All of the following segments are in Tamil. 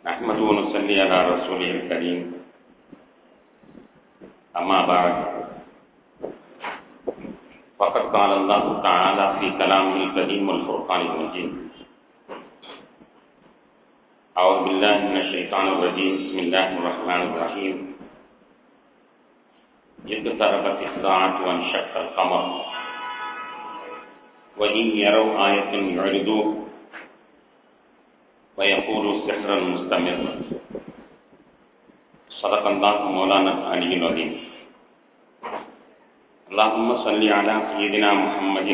نحمده ونصلي على رسوله الكريم أما بعد فقد قال الله تعالى في كلامه القديم والفرقان المجيد أعوذ بالله من الشيطان الرجيم بسم الله الرحمن الرحيم اقتربت الساعة وانشق القمر وإن يروا آية يعرضوا ويقولوا سحر مستمر صدق الله مولانا العلي العظيم اللهم صل على سيدنا محمد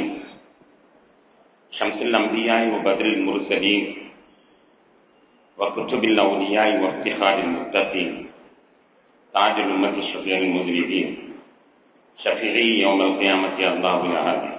شمس الأنبياء وبدر المرسلين وكتب الأولياء وافتخار المتقين تاج الأمة الشفيع المذنبين شفيعي يوم القيامة الله العظيم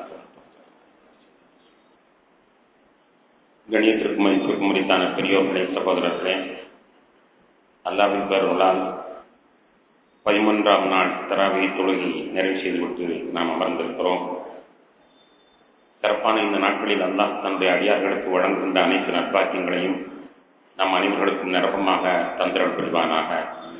கணியத்திற்கு மதிப்பிற்கு முடித்தான பெரியோர்களே சகோதரர்களே அல்லாவின் பெருளால் பதிமூன்றாம் நாள் தராவி தொழுகி நிறைவு செய்துவிட்டு நாம் அமர்ந்திருக்கிறோம் சிறப்பான இந்த நாட்களில் அல்லாஹ் தன்னுடைய அடியார்களுக்கு வழங்குகின்ற அனைத்து நற்பாக்கியங்களையும் நம் அனைவர்களுக்கும் நிரப்பமாக தந்திரல் புரிவானாக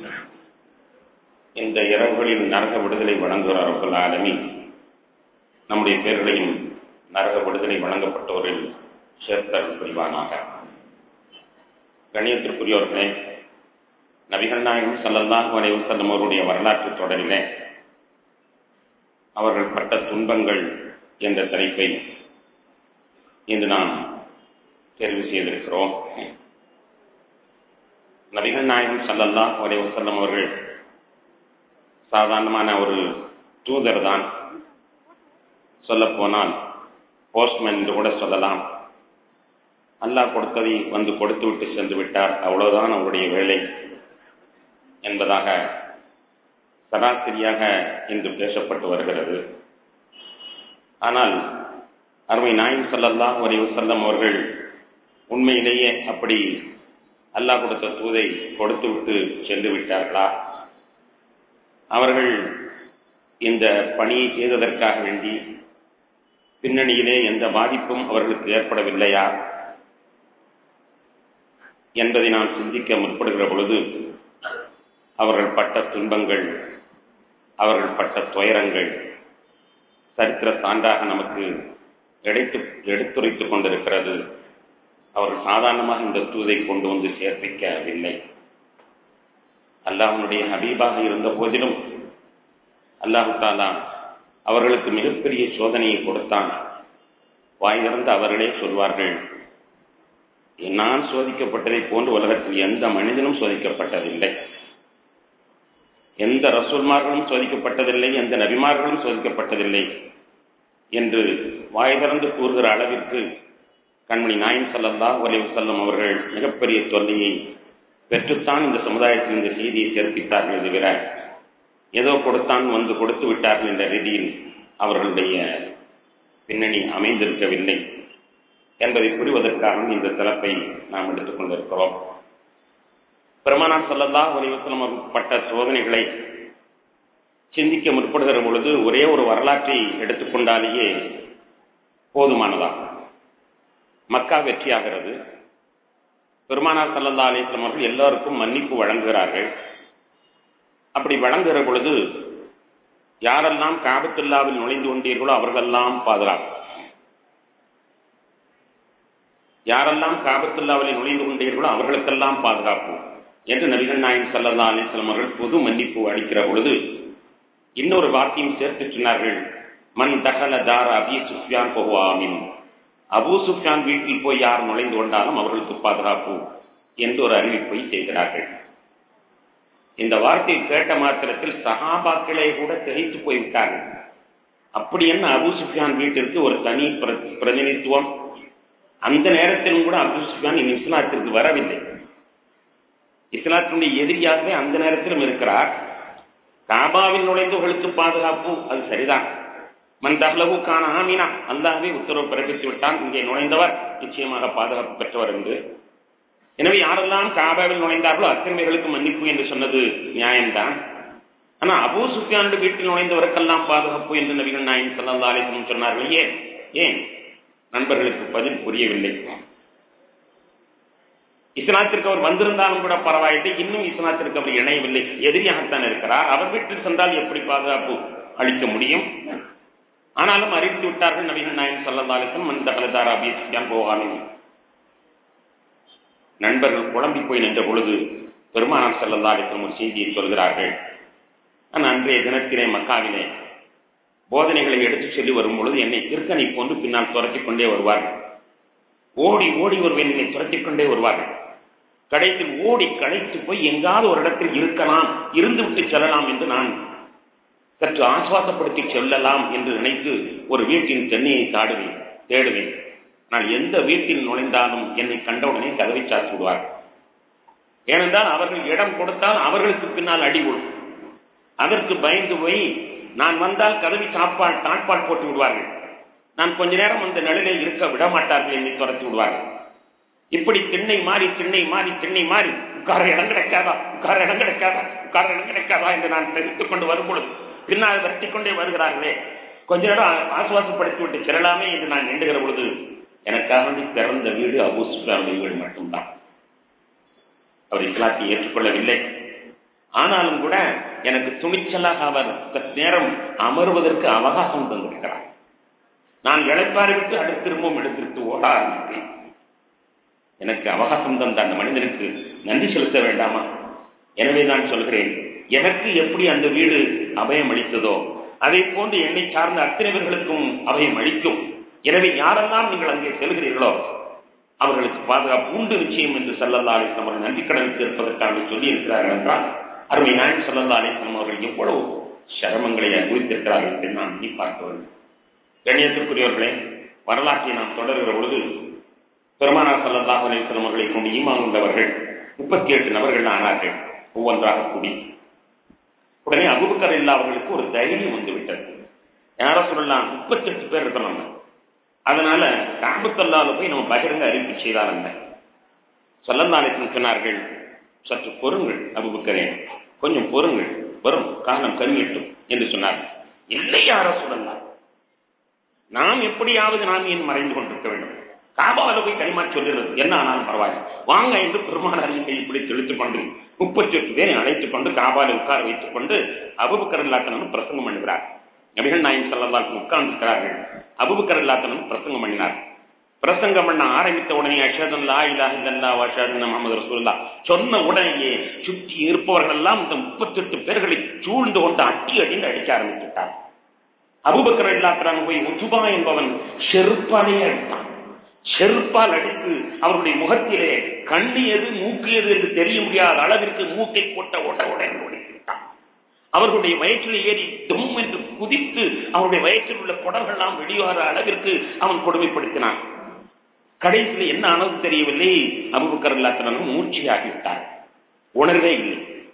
இந்த இரவுகளில் நரக விடுதலை வழங்குகிற ரப்பல் ஆலமி நம்முடைய பேர்களையும் நரக விடுதலை வழங்கப்பட்டவரில் சேர்த்தல் புரிவானாக கணியத்திற்குரியவர்களே நபிகள் நாயகம் சல்லல்லாஹு அலைஹி வஸல்லம் அவருடைய வரலாற்று தொடரிலே அவர்கள் பட்ட துன்பங்கள் என்ற தலைப்பை இன்று நாம் தேர்வு செய்திருக்கிறோம் நபிகள் நாயகம் சல்லல்லாஹு அலைஹி வஸல்லம் அவர்கள் சாதாரணமான ஒரு தூதர் தான் சொல்ல போனால் போஸ்ட்மேன் என்று கூட சொல்லலாம் அல்லாஹ் கொடுத்ததை வந்து கொடுத்து விட்டு சென்று விட்டார் அவ்வளவுதான் அவருடைய வேலை என்பதாக சராசரியாக இன்று பேசப்பட்டு வருகிறது ஆனால் அருமை நாயம் சல்லல்லாஹ் வரைவு செல்லம் அவர்கள் உண்மையிலேயே அப்படி அல்லாஹ் கொடுத்த தூதை கொடுத்து விட்டு சென்று விட்டார்களா அவர்கள் இந்த பணியை செய்ததற்காக வேண்டி பின்னணியிலே எந்த பாதிப்பும் அவர்களுக்கு ஏற்படவில்லையா என்பதை நாம் சிந்திக்க முற்படுகிற பொழுது அவர்கள் பட்ட துன்பங்கள் அவர்கள் பட்ட துயரங்கள் சரித்திர சான்றாக நமக்கு எடுத்து எடுத்துரைத்துக் கொண்டிருக்கிறது அவர்கள் சாதாரணமாக இந்த தூதை கொண்டு வந்து சேர்ப்பிக்கவில்லை அல்லாஹனுடைய ஹபீபாக இருந்த போதிலும் அல்லாஹு தாலா அவர்களுக்கு மிகப்பெரிய சோதனையை கொடுத்தான் வாய் திறந்து அவர்களே சொல்வார்கள் நான் சோதிக்கப்பட்டதை போன்று உலகத்தில் எந்த மனிதனும் சோதிக்கப்பட்டதில்லை எந்த ரசூல்மார்களும் சோதிக்கப்பட்டதில்லை எந்த நபிமார்களும் சோதிக்கப்பட்டதில்லை என்று வாய் திறந்து கூறுகிற அளவிற்கு கண்மணி நாயம் சல்லல்லா ஒலிவு செல்லம் அவர்கள் மிகப்பெரிய தொல்லையை பெற்றுத்தான் இந்த சமுதாயத்தில் இந்த செய்தியை சேர்ப்பித்தார்கள் தவிர ஏதோ கொடுத்தான் வந்து கொடுத்து விட்டார்கள் என்ற ரீதியில் அவர்களுடைய பின்னணி அமைந்திருக்கவில்லை என்பதை புரிவதற்காக இந்த தலைப்பை நாம் எடுத்துக் கொண்டிருக்கிறோம் பெருமானார் சொல்லல்லா ஒலிவசலம் பட்ட சோதனைகளை சிந்திக்க முற்படுகிற பொழுது ஒரே ஒரு வரலாற்றை எடுத்துக்கொண்டாலேயே போதுமானதாகும் மக்கா வெற்றியாகிறது பெருமானார் சல்லல்லா அலிஸ்லாம் அவர்கள் எல்லாருக்கும் மன்னிப்பு வழங்குகிறார்கள் அப்படி வழங்குகிற பொழுது யாரெல்லாம் காபத்துல்லாவில் நுழைந்து கொண்டீர்களோ அவர்களெல்லாம் பாதுகாப்பு யாரெல்லாம் காபத்துல்லாவில் நுழைந்து கொண்டீர்களோ அவர்களுக்கெல்லாம் பாதுகாப்பு என்று நபிகள் நாயன் சல்லா அலிஸ்லாம் அவர்கள் பொது மன்னிப்பு அளிக்கிற பொழுது இன்னொரு வாக்கியம் சேர்த்து சொன்னார்கள் மண் தகல தார அபி சுஃபியான் போவாமின் அபு சுஃபியான் வீட்டில் போய் யார் நுழைந்து கொண்டாலும் அவர்களுக்கு பாதுகாப்பு என்று ஒரு அறிவிப்பை செய்கிறார்கள் இந்த வார்த்தையை கேட்ட மாத்திரத்தில் சகாபாக்களே கூட திகைத்து போய்விட்டார்கள் அப்படி என்ன அபு சுஃபியான் வீட்டிற்கு ஒரு தனி பிரதிநிதித்துவம் அந்த நேரத்திலும் கூட அபு சுஃபியான் இனி இஸ்லாத்திற்கு வரவில்லை இஸ்லாத்தினுடைய எதிரியாகவே அந்த நேரத்திலும் இருக்கிறார் காபாவில் நுழைந்தவர்களுக்கு பாதுகாப்பு அது சரிதான் மன் தஹ்லவுக்கான ஆமீனா அல்லாஹ்வே உத்தரவு பிறப்பித்து விட்டான் இங்கே நுழைந்தவர் நிச்சயமாக பாதுகாப்பு பெற்றவர் என்று எனவே யாரெல்லாம் காபாவில் நுழைந்தார்களோ அத்தனைகளுக்கு மன்னிப்பு என்று சொன்னது நியாயம்தான் ஆனா அபூ சுஃபியானுடைய வீட்டில் நுழைந்தவருக்கெல்லாம் பாதுகாப்பு என்று நபிகள் நாயன் சல்லா அலிசனம் சொன்னார்கள் ஏன் ஏன் நண்பர்களுக்கு பதில் புரியவில்லை இஸ்லாத்திற்கு அவர் வந்திருந்தாலும் கூட பரவாயில்லை இன்னும் இஸ்லாத்திற்கு அவர் இணையவில்லை எதிரியாகத்தான் இருக்கிறார் அவர் வீட்டில் சென்றால் எப்படி பாதுகாப்பு அளிக்க முடியும் ஆனாலும் அறிவித்து விட்டார்கள் நவீன நாயன் சல்லதாலிசன் மன் தகலதாரா அபியான் போகாமல் நண்பர்கள் குழம்பி போய் நின்ற பொழுது பெருமானார் செல்லல்லாலிசன் ஒரு செய்தியை சொல்கிறார்கள் நான் அன்றைய தினத்திலே மக்காவிலே போதனைகளை எடுத்துச் சொல்லி வரும் பொழுது என்னை திருக்கனை போன்று பின்னால் துரத்திக் கொண்டே வருவார்கள் ஓடி ஓடி வருவேன் என்னை துரத்திக் கொண்டே வருவார்கள் கடைசியில் ஓடி களைத்து போய் எங்காவது ஒரு இடத்தில் இருக்கலாம் இருந்து விட்டு செல்லலாம் என்று நான் சற்று ஆசுவாசப்படுத்தி செல்லலாம் என்று நினைத்து ஒரு வீட்டின் தென்னையை தாடுவேன் தேடுவேன் ஆனால் எந்த வீட்டில் நுழைந்தாலும் என்னை கண்டவுடனே கதவை சாத்தி விடுவார் ஏனென்றால் அவர்கள் இடம் கொடுத்தால் அவர்களுக்கு பின்னால் அடி விடும் அதற்கு பயந்து போய் நான் வந்தால் கதவி சாப்பால் தாட்பால் போட்டு விடுவார்கள் நான் கொஞ்ச நேரம் அந்த நிலையிலே இருக்க விட மாட்டார்கள் என்னை துரத்தி விடுவார்கள் இப்படி திண்ணை மாறி திண்ணை மாறி திண்ணை மாறி உட்கார இடம் கிடைக்காதா உட்கார இடம் கிடைக்காதா உட்கார இடம் கிடைக்காதா என்று நான் தெரிவித்துக் கொண்டு வரும் பொழுது பின்னால் விரட்டி கொண்டே வருகிறார்களே கொஞ்ச நேரம் ஆசுவாசப்படுத்தி விட்டு செல்லலாமே என்று நான் எண்ணுகிற பொழுது எனக்காக வேண்டி பிறந்த வீடு அபு சுஃபியானுடைய வீடு மட்டும்தான் அவர் இஸ்லாத்தை ஏற்றுக்கொள்ளவில்லை ஆனாலும் கூட எனக்கு துணிச்சலாக அவர் நேரம் அமர்வதற்கு அவகாசம் தந்திருக்கிறார் நான் இழைப்பாறை விட்டு அடுத்து திரும்பவும் இடத்திற்கு ஓட ஆரம்பித்தேன் எனக்கு அவகாசம் தந்த அந்த மனிதனுக்கு நன்றி செலுத்த வேண்டாமா எனவே நான் சொல்கிறேன் எனக்கு எப்படி அந்த வீடு அபயம் அளித்ததோ அதை போன்று என்னை சார்ந்த அத்தனைவர்களுக்கும் அபயம் அளிக்கும் எனவே யாரெல்லாம் நீங்கள் அங்கே செல்கிறீர்களோ அவர்களுக்கு பாதுகாப்பு உண்டு நிச்சயம் என்று சல்லல்லா அலிஸ்லாம் அவர்கள் நன்றி கடன் தீர்ப்பதற்காக சொல்லி இருக்கிறார்கள் என்றால் அருமை நாயன் சல்லல்லா அலிஸ்லாம் அவர்கள் எவ்வளவு சிரமங்களை அனுபவித்திருக்கிறார்கள் என்று நான் எண்ணி பார்க்க வேண்டும் கண்ணியத்திற்குரியவர்களே வரலாற்றை நாம் தொடர்கிற பொழுது பெருமானார் சல்லல்லாஹ் அலிஸ்லாம் அவர்களை கொண்டு ஈமான் உள்ளவர்கள் முப்பத்தி எட்டு நபர்கள் ஆனார்கள் ஒவ்வொன்றாக கூடி உடனே அபுபக்கர் இல்லா அவர்களுக்கு ஒரு தைரியம் வந்து விட்டது யார சொல்லலாம் முப்பத்தி எட்டு பேர் இருக்கணும் அதனால காபத்தல்லால போய் நம்ம பகிரங்க அறிவிப்பு செய்தால் என்ன சொல்லந்தாலேசன் சொன்னார்கள் சற்று பொறுங்கள் அபுபக்கரே கொஞ்சம் பொறுங்கள் வரும் காலம் கருமிட்டும் என்று சொன்னார்கள் இல்லை யார சொல்லலாம் நாம் எப்படியாவது நாம் ஏன் மறைந்து கொண்டிருக்க வேண்டும் காபாவில் போய் களிமா சொல்லுறது என்ன ஆனாலும் பரவாயில்லை வாங்க என்று பெருமானாரின் கை இப்படி தெளித்துக் கொண்டு முப்பத்தி எட்டு பேரை அழைத்துக் கொண்டு காபாலை உட்கார வைத்துக் கொண்டு அபுபக்கர் இல்லாத்தனும் பிரசங்கம் பண்ணுகிறார் நபிகள் நாயன் செல்லல்லாக்கு உட்கார்ந்திருக்கிறார்கள் அபுபக்கர் இல்லாத்தனும் பிரசங்கம் பண்ணினார் பிரசங்கம் பண்ண ஆரம்பித்த உடனே அஷதன் லா இலாஹ இல்லல்லா வஷதன் முகமது ரசூல்லா சொன்ன உடனேயே சுற்றி இருப்பவர்கள் எல்லாம் இந்த முப்பத்தி எட்டு பேர்களை சூழ்ந்து கொண்டு அட்டி அடிந்து அடிக்க ஆரம்பித்துட்டார் அபுபக்கர் இல்லாத்தான் போய் உத்துபா என்பவன் செருப்பாலே அடித்தான் செருப்பால் அடித்து அவருடைய முகத்திலே கண்ணு எது மூக்கு எது என்று தெரிய முடியாத அளவிற்கு மூக்கை போட்ட ஓட்ட உடனே ஓடிவிட்டான் அவர்களுடைய வயிற்றில் ஏறி தும் என்று குதித்து அவருடைய வயிற்றில் உள்ள குடல்கள்லாம் வெளியேற அளவிற்கு அவன் கொடுமைப்படுத்தினான் கடைசியில் என்ன ஆனது தெரியவில்லை அபுபக்கர் இல்லாத்தனும் மூர்ச்சியாகிவிட்டார் உணர்வே இல்லை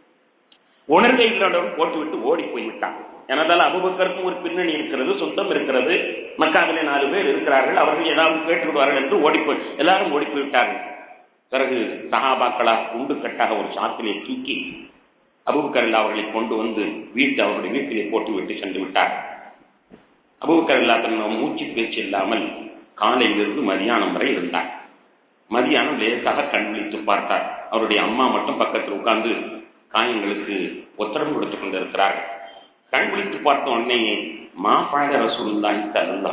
உணர்வே இல்லாதவன் போட்டுவிட்டு ஓடி போய்விட்டான் எனதால் அபுபக்கருக்கும் ஒரு பின்னணி இருக்கிறது சொந்தம் இருக்கிறது மக்காவிலே நாலு பேர் இருக்கிறார்கள் அவர்கள் ஏதாவது கேட்டு விடுவார்கள் என்று ஓடிப்போய் எல்லாரும் ஓடி போய்விட்டார்கள் பிறகு சகாபாக்களா குண்டு கட்டாக ஒரு சாத்திலே தூக்கி அபுபக்கர் அவர்களை கொண்டு வந்து வீட்டு அவருடைய வீட்டிலே போட்டு விட்டு சென்று விட்டார் அபுபக்கர் இல்லாத மூச்சு பேச்சு இல்லாமல் காலையிலிருந்து மதியானம் வரை இருந்தார் மதியானம் லேசாக கண் விழித்து பார்த்தார் அவருடைய அம்மா மட்டும் பக்கத்தில் உட்கார்ந்து காயங்களுக்கு உத்தரவு கொடுத்துக் கொண்டிருக்கிறார்கள் கண் விழித்து பார்த்த உடனே மா பழக ரசூல்லாய் தல்லா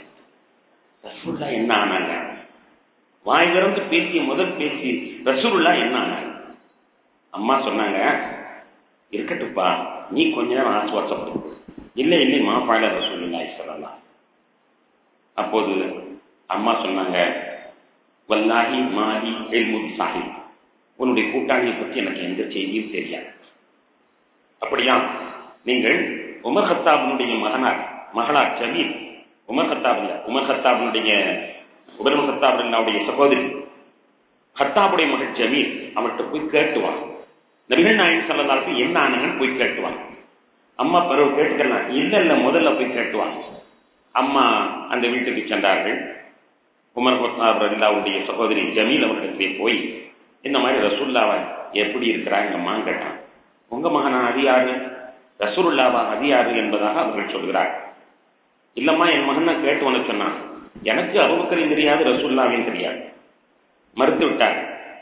ரசூல்லா என்ன ஆனாங்க வாய் திறந்து பேசிய முதல் பேசி ரசூல்லா என்ன ஆனாங்க அம்மா சொன்னாங்க இருக்கட்டுப்பா நீ கொஞ்ச நேரம் ஆசுவாசப்படு இல்லை இல்லை மா பழக ரசூல்லாய் சொல்லலாம் அப்போது அம்மா சொன்னாங்க வல்லாஹி மாலி எல்முதி சாஹிப் உன்னுடைய கூட்டாளியை பற்றி எனக்கு எந்த செய்தியும் தெரியாது அப்படியா நீங்கள் உமர் ஹத்தாபினுடைய மகனார் மகளார் ஜமீல் உமர் ஹத்தாப் இல்ல உமர் ஹத்தாபினுடைய உபர் ஹத்தாபுடைய சகோதரி ஹத்தாபுடைய மகள் ஜமீல் அவர்கிட்ட போய் கேட்டுவான் நபிகள் நாயன் சொல்லதாலுக்கு என்ன ஆனாங்கன்னு போய் கேட்டுவான் அம்மா பிறகு கேட்டுக்கலாம் இல்ல இல்ல முதல்ல போய் கேட்டுவாங்க அம்மா அந்த வீட்டுக்கு சென்றார்கள் உமர் ஹத்தாப் ரல்லாவுடைய சகோதரி ஜமீல் அவர்களிடத்திலே போய் இந்த மாதிரி ரசூல்லாவா எப்படி இருக்கிறாங்க அம்மா கேட்டான் உங்க மகனா அது யாரு ரசூருல்லாவா அது யாரு என்பதாக அவர்கள் சொல்கிறார் இல்லம்மா என் மகன் நான் கேட்டு உனக்கு சொன்னான் எனக்கு அபுபக்கரையும் தெரியாது ரசூல்லாவையும் தெரியாது மறுத்து விட்டார்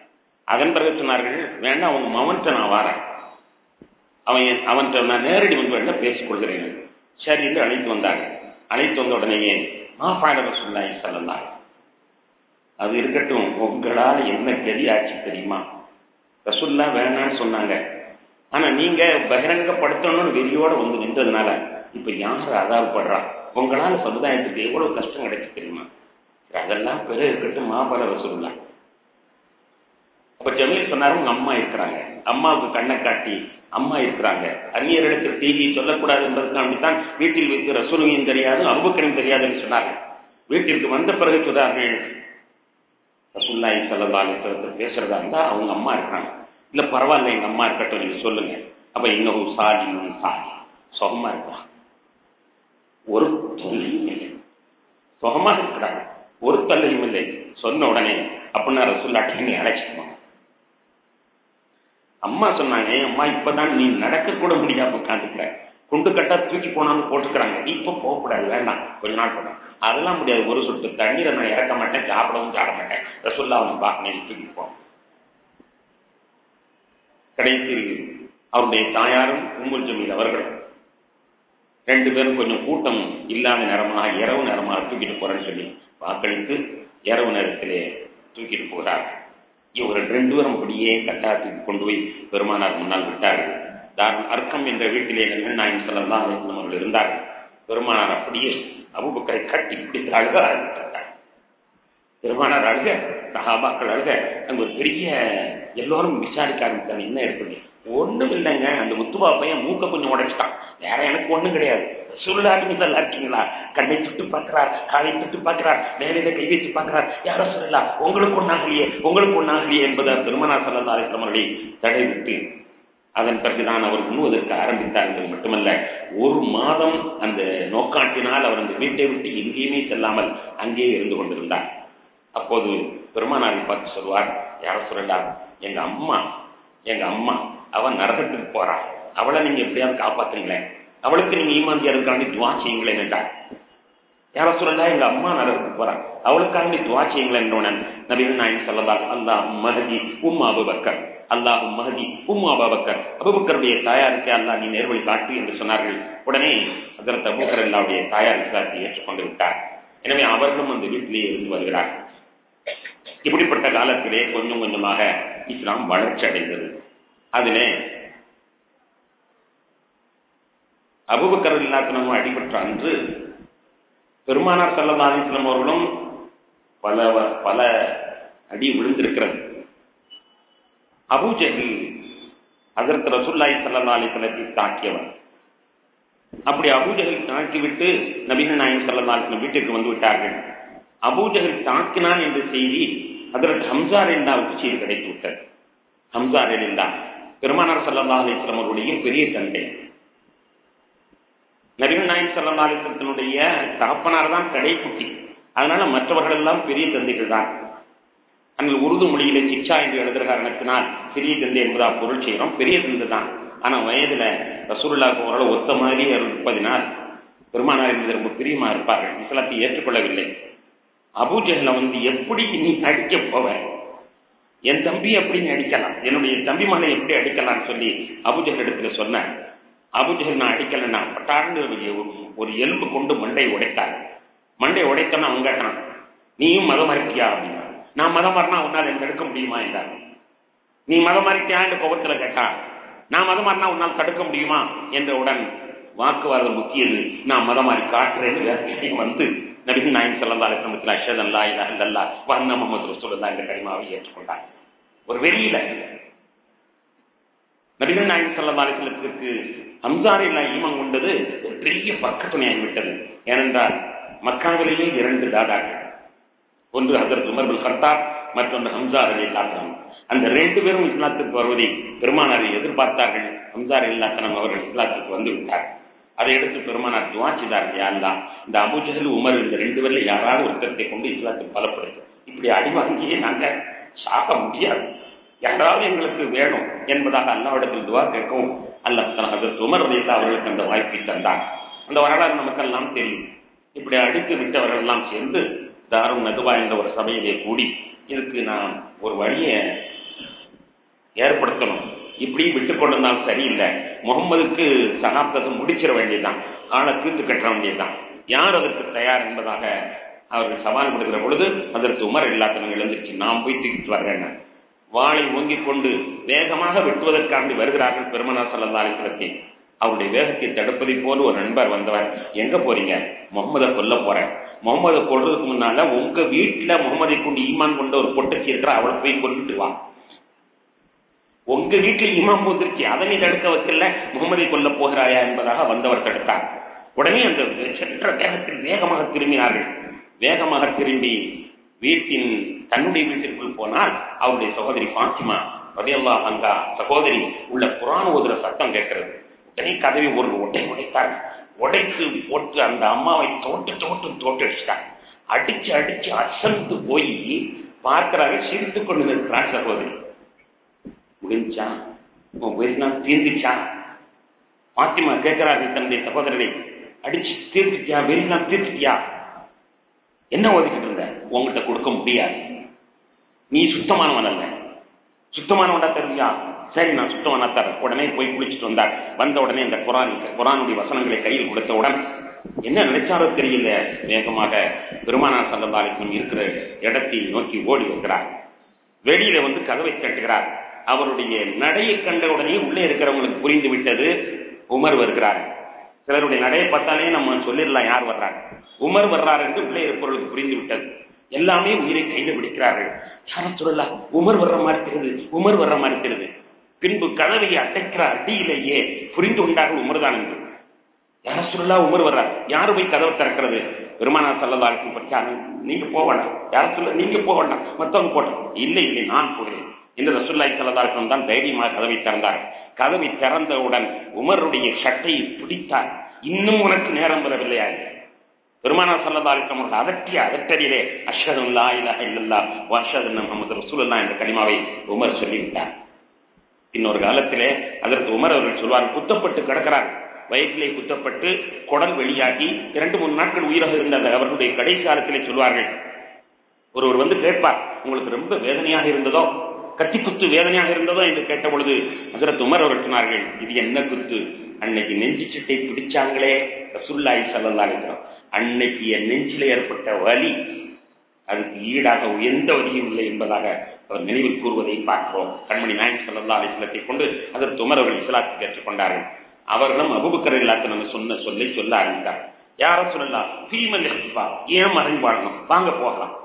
அதன் பிறகு சொன்னார்கள் வேண்டாம் அவங்க மவன்கிட்ட நான் வரேன் அவன் அவன்கிட்ட நான் நேரடி வந்து வேண்டாம் பேசிக் கொள்கிறேன் சரி என்று அழைத்து வந்தாங்க அழைத்து வந்த உடனேயே மாஃபாயில ரசூல்லாய் சொல்லலாம் அது இருக்கட்டும் உங்களால் என்ன கதி ஆச்சு தெரியுமா ரசுல்லா வேணான்னு சொன்னாங்க ஆனா நீங்க பகிரங்கப்படுத்தணும்னு வெறியோட வந்து நின்றதுனால இப்ப யார் அதாவப்படுறா உங்களால சமுதாயத்துக்கு எவ்வளவு கஷ்டம் கிடைச்சு தெரியுமா அதெல்லாம் பிறகு இருக்கட்டும் மாபல ரசூல்லா அப்ப ஜமீல் சொன்னாரு உங்க அம்மா இருக்கிறாங்க அம்மாவுக்கு கண்ணை காட்டி அம்மா இருக்கிறாங்க அந்நியரிடத்தில் செய்தியை சொல்லக்கூடாது என்பதற்காகத்தான் வீட்டில் வைத்து ரசூலுமையும் தெரியாது அபுபக்கரையும் தெரியாதுன்னு சொன்னார்கள் வீட்டிற்கு வந்த பிறகு சொல்றார்கள் ரசூல்லாய் சல்லல்லாஹு பேசுறதா இருந்தா அவங்க அம்மா இருக்கிறாங்க இல்ல பரவாயில்ல எங்க அம்மா இருக்கட்டும் நீங்க சொல்லுங்க அப்ப இன்னும் சாதி சாதி சுகமா இருக்கலாம் ஒரு தொல்லையும் இல்லை சுகமா இருக்கிறாங்க ஒரு தொல்லையும் இல்லை சொன்ன உடனே அப்படின்னா ரசூல்லாட்டி நீ அழைச்சிக்கணும் அம்மா சொன்னாங்க அம்மா இப்பதான் நீ நடக்க கூட முடியாம உட்காந்துக்கிற குண்டு கட்டா தூக்கி போனாலும் போட்டுக்கிறாங்க இப்ப போகக்கூடாது வேண்டாம் கொஞ்ச நாள் போடும் அதெல்லாம் முடியாது ஒரு சொட்டு தண்ணீரை நான் இறக்க மாட்டேன் சாப்பிடவும் சாப்பிட மாட்டேன் ரசுல்லா அவன் பார்க்கணும் தூக்கி போ கடைசியில் அவருடைய தாயாரும் உம்முல் ஜமீல் அவர்கள் ரெண்டு பேரும் கொஞ்சம் கூட்டம் இல்லாத நேரமாக இரவு நேரமாக தூக்கிட்டு போறேன்னு சொல்லி வாக்களித்து இரவு நேரத்திலே தூக்கிட்டு போகிறார் இவர்கள் ரெண்டு பேரும் அப்படியே கட்டாயத்துக்கு கொண்டு போய் பெருமானார் முன்னால் விட்டார்கள் தாரும் அர்க்கம் என்ற வீட்டிலே நாயன் செல்லலாம் அவர்கள் இருந்தார்கள் பெருமானார் அப்படியே அபுபக்கரை கட்டி பிடித்து அழுக ஆரம்பித்தார் பெருமானார் அழுக சகாபாக்கள் அழுக அங்க ஒரு பெரிய எல்லோரும் விசாரிக்க ஆரம்பித்தாங்க என்ன ஏற்படுது ஒண்ணும் இல்லைங்க அந்த முத்துபா பையன் மூக்க கொஞ்சம் உடைச்சிட்டான் வேற எனக்கு ஒண்ணும் கிடையாது சுருளாருங்க நல்லா இருக்கீங்களா கண்ணை சுட்டு பார்க்கிறார் காலை சுட்டு பார்க்கிறார் நேரில கை வைத்து பார்க்கிறார் யாரோ சொல்லலாம் உங்களுக்கு ஒண்ணாகலையே உங்களுக்கு ஒண்ணாகலையே என்பதை பெருமனார் சல்லா அலிஸ்லாமர்களை தடை விட்டு அதன் பிறகுதான் அவர் உண்ணுவதற்கு ஆரம்பித்தார் என்பது மட்டுமல்ல ஒரு மாதம் அந்த நோக்காட்டினால் அவர் அந்த வீட்டை விட்டு எங்கேயுமே செல்லாமல் அங்கேயே இருந்து கொண்டிருந்தார் அப்போது பெருமானாரை பார்த்து சொல்வார் யார சொல்லலாம் எங்க அம்மா எங்க அம்மா அவன் நரகத்துக்கு போறா அவளை நீங்க எப்படியாவது காப்பாத்துங்களேன் அவளுக்கு நீங்க ஈமாந்தியாருக்காண்டி துவா செய்யுங்களேன் என்றார் யார சொல்லலாம் எங்க அம்மா நரகத்துக்கு போறா அவளுக்காண்டி துவா செய்யுங்களேன் என்றவுடன் நபிகள் நாயன் சொல்லலாம் அல்லாஹ் மஹதி உம் அபுபக்கர் அல்லாஹு மஹதி உம் அபாபக்கர் அபுபக்கருடைய தாயாருக்கு அல்லாஹ் நீ நேர்வழி காட்டு என்று சொன்னார்கள் உடனே அதற்கு அபுபக்கர் அல்லாவுடைய தாயார் இஸ்லாத்தை ஏற்றுக்கொண்டு விட்டார் எனவே அவர்களும் அந்த வீட்டிலேயே இருந்து வருகிறார் இப்படிப்பட்ட காலத்திலே கொஞ்சம் கொஞ்சமாக இஸ்லாம் வளர்ச்சி அடைந்தது அதிலே அபுபக்கர் இல்லாத்தனமும் அடிபட்ட அன்று பெருமானார் சல்லா அலிஸ்லாம் அவர்களும் பல பல அடி விழுந்திருக்கிறது அபூஜஹில் அதற்கு ரசுல்லாய் சல்லா அலிஸ்லத்தை தாக்கியவர் அப்படி அபூஜஹில் தாக்கிவிட்டு நபிகள் நாயகம் சல்லா அலிஸ்லம் வீட்டிற்கு வந்து விட்டார்கள் அபூஜஹில் தாக்கினான் என்ற செய்தி அதற்கு ஹம்சார் எல்லாவுக்கு செய்தி கிடைத்து விட்டது ஹம்சார் எல்லா பெருமானார் சல்லா அலிஸ்லாம் அவருடைய பெரிய தந்தை நபிகள் நாயகம் சல்லா அலிஸ்லத்தினுடைய தகப்பனார் தான் கடைக்குட்டி அதனால மற்றவர்கள் எல்லாம் பெரிய தந்தைகள் தான் அந்த உருது மொழியில சிக்ஷா என்று எழுதுகிற காரணத்தினால் பெரிய தந்தை என்பதா பொருள் செய்கிறோம் பெரிய தந்தை தான் ஆனா வயதுல ரசூலுல்லாவுக்கு ஓரளவு ஒத்த மாதிரி இருப்பதினால் பெருமானார் என்பது ரொம்ப பிரியமா இருப்பார்கள் இஸ்லாத்தை ஏற்றுக்கொள்ளவில்லை அபூஜஹல வந்து எப்படி நீ அடிக்க போவ என் தம்பி எப்படி நீ அடிக்கலாம் என்னுடைய தம்பி மகனை எப்படி அடிக்கலாம்னு சொல்லி அபுஜஹல் இடத்துல சொன்ன அபுஜஹல் நான் அடிக்கலன்னா பட்டாண்டு ஒரு எலும்பு கொண்டு மண்டை உடைத்தார் மண்டை உடைத்தனா அவங்க கேட்டான் நீயும் மதம் மறுக்கியா அப்படின்னா நான் மதம் மாறினா உன்னால் என்ன தடுக்க முடியுமா என்றார் நீ மதம் மறுத்தியான்னு கோபத்துல கேட்டா நான் மதம் மாறினா உன்னால் தடுக்க முடியுமா என்றவுடன் வாக்குவாதம் முக்கியது நான் மதம் மாறி காட்டுறேன்னு வந்து நபிகள் நாயன் சல்லா அலிஸ்லமத்தில் அஷத் அல்லா இல்லா இல்லல்லா வண்ண முகமது ரசூல்லா என்ற கரிமாவை ஏற்றுக்கொண்டார் ஒரு வெளியில நபிகள் நாயன் சல்லா அலிஸ்லத்திற்கு ஹம்சாரில்லா ஈமம் கொண்டது ஒரு பெரிய பக்கத்துணையாகிவிட்டது ஏனென்றால் மக்காவிலேயே இரண்டு தாதாக்கள் ஒன்று ஹசரத் உமர் பில் கர்த்தார் மற்றொன்று ஹம்சார் அலி இல்லாத்தனம் அந்த ரெண்டு பேரும் இஸ்லாத்துக்கு வருவதை பெருமானாரை எதிர்பார்த்தார்கள் ஹம்சார் இல்லாத்தனம் அவர்கள் இஸ்லாத்துக்கு வந்து விட்டார் அதை எடுத்து பெருமானார் துவா செய்தார்கள் யாரெல்லாம் இந்த அபுஜஹல் உமர் இந்த ரெண்டு பேர்ல யாராவது ஒருத்தரத்தை கொண்டு இஸ்லாத்துக்கு பலப்படுது இப்படி அடி வாங்கியே நாங்க சாக முடியாது யாராவது எங்களுக்கு வேணும் என்பதாக அல்லாவிடத்தில் துவா கேட்கவும் அல்லாஹ் ஹசரத் உமர் அலில்லா அவர்களுக்கு அந்த வாய்ப்பை தந்தார் அந்த வரலாறு நமக்கெல்லாம் தெரியும் இப்படி அடித்து விட்டவர்கள் எல்லாம் சேர்ந்து தாரும் நதுவா என்ற ஒரு சபையிலே கூடி இதுக்கு நான் ஒரு வழியை ஏற்படுத்தணும் இப்படி விட்டு கொண்டிருந்தால் சரியில்லை முகம்மதுக்கு சகாப்தத்தை முடிச்சிட வேண்டியதுதான் ஆளை தீர்த்து கட்ட வேண்டியதுதான் யார் அதற்கு தயார் என்பதாக அவர்கள் சவால் கொடுக்கிற பொழுது அதற்கு உமர் இல்லாதவங்க எழுந்துச்சு நாம் போய் தூக்கிட்டு வர்றேன் வாளை ஓங்கிக் கொண்டு வேகமாக வெட்டுவதற்காண்டி வருகிறார்கள் பெருமனா சல்லல்லாஹி அவருடைய வேகத்தை தடுப்பதை போல ஒரு நண்பர் வந்தவர் எங்க போறீங்க முகமதை கொல்ல போறேன் முகமதை கொள்றதுக்கு முன்னால உங்க வீட்டுல முகமதை கொண்டு ஈமான் கொண்ட ஒரு பொட்டச்சி இருக்கிற அவளை போய் கொண்டுட்டு வா உங்க வீட்டுல இமாம் போத்திருச்சு அதை நீ தடுக்க வைக்கல முகமதை கொல்ல போகிறாயா என்பதாக வந்தவர் தடுத்தார் உடனே அந்த சென்ற வேகத்தில் வேகமாக திரும்பினார்கள் வேகமாக திரும்பி வீட்டின் தன்னுடைய வீட்டிற்குள் போனால் அவருடைய சகோதரி பாத்திமா ரதியல்லா அங்கா சகோதரி உள்ள குரான் ஓதுற சத்தம் கேட்கிறது உடனே கதவை ஒரு உடை உடைத்தார் உடைத்து போட்டு அந்த அம்மாவை தோட்டு தோட்டு தோட்டு அடிச்சிட்டாங்க அடிச்சு அடிச்சு அசந்து போய் பார்க்கிறாங்க சிரித்து கொண்டு நிற்கிறார் சகோதரி முடிஞ்சா உன் வெறினா தீர்ந்துச்சா பாத்திமா கேட்கிறார்கள் தன்னுடைய சகோதரரை அடிச்சு தீர்த்துட்டியா வெறினா தீர்த்துட்டியா என்ன ஒதுக்கிட்டு இருந்த உங்ககிட்ட கொடுக்க முடியாது நீ சுத்தமானவன் அல்ல சுத்தமானவனா தெரிஞ்சா சரி நான் சுத்தமானா தரேன் உடனே போய் குளிச்சுட்டு வந்தார் வந்த உடனே இந்த குரான் குரானுடைய வசனங்களை கையில் கொடுத்தவுடன் என்ன நினைச்சாரோ தெரியல வேகமாக பெருமானார் சல்லதாலிக்கும் இருக்கிற இடத்தை நோக்கி ஓடி வருகிறார் வெளியில வந்து கதவை தட்டுகிறார் அவருடைய நடையை கண்ட உடனே உள்ளே இருக்கிறவங்களுக்கு புரிந்து விட்டது உமர் வருகிறார் சிலருடைய நடையை பார்த்தாலே நம்ம சொல்லிடலாம் யார் வர்றாங்க உமர் வர்றார் என்று உள்ளே இருப்பவர்களுக்கு புரிந்து விட்டது எல்லாமே உயிரை கையில் பிடிக்கிறார்கள் யாரும் சொல்லலாம் உமர் வர்ற மாதிரி தெரியுது உமர் வர்ற மாதிரி தெரியுது பின்பு கதவை அடைக்கிற அடியிலேயே புரிந்து கொண்டார்கள் உமர்தான் என்று யார சொல்லலாம் உமர் வர்றார் யாரு போய் கதவை திறக்கிறது பெருமானார் சல்லதா இருக்கும் பற்றி நீங்க போக வேண்டாம் யார சொல்ல நீங்க போக வேண்டாம் மத்தவங்க போட்டோம் இல்லை இல்லை நான் போகிறேன் என்று ரசுல்லாய் சல்லதாருக்கும் தான் தைரியமாக கதவை திறந்தார் கதவை திறந்தவுடன் உமருடைய சட்டையை பிடித்தார் இன்னும் உனக்கு நேரம் வரவில்லையா பெருமானார் சல்லதாலிக்கம் அவர்கள் அதட்டிய அதட்டடியிலே அஷதுல்லா இலஹ இல்லல்லா வஷது முகமது ரசூலுல்லா என்ற கனிமாவை உமர் சொல்லிவிட்டார் இன்னொரு காலத்திலே அதற்கு உமர் அவர்கள் சொல்வார் குத்தப்பட்டு கிடக்கிறார் வயிற்றிலே குத்தப்பட்டு குடல் வெளியாகி இரண்டு மூணு நாட்கள் உயிராக இருந்த அந்த அவர்களுடைய கடைசி காலத்திலே சொல்வார்கள் ஒருவர் வந்து கேட்பார் உங்களுக்கு ரொம்ப வேதனையாக இருந்ததோ கத்தி குத்து வேதனையாக இருந்ததோ என்று கேட்ட பொழுது அதற்கு உமர் அவர்கள் சொன்னார்கள் இது என்ன குத்து அன்னைக்கு நெஞ்சு சட்டை பிடிச்சாங்களே ரசுல்லாய் சல்லல்லா இருக்கிறோம் அன்னைக்கு என் நெஞ்சில ஏற்பட்ட வலி அதுக்கு ஈடாக எந்த வலியும் இல்லை என்பதாக அவர் நினைவில் கூறுவதை பார்க்கிறோம் கண்மணி நாயக் சல்லா அலிஸ்லத்தை கொண்டு அதற்கு உமர் அவர்கள் இஸ்லாத்தை ஏற்றுக்கொண்டார்கள் அவர்களும் அபுபக்கர் இல்லாத நம்ம சொன்ன சொல்லை சொல்ல ஆரம்பித்தார் யாரும் சொல்லலாம் ஃபீமல் ஏன் மறைஞ்சு வாழணும் வாங்க போகலாம்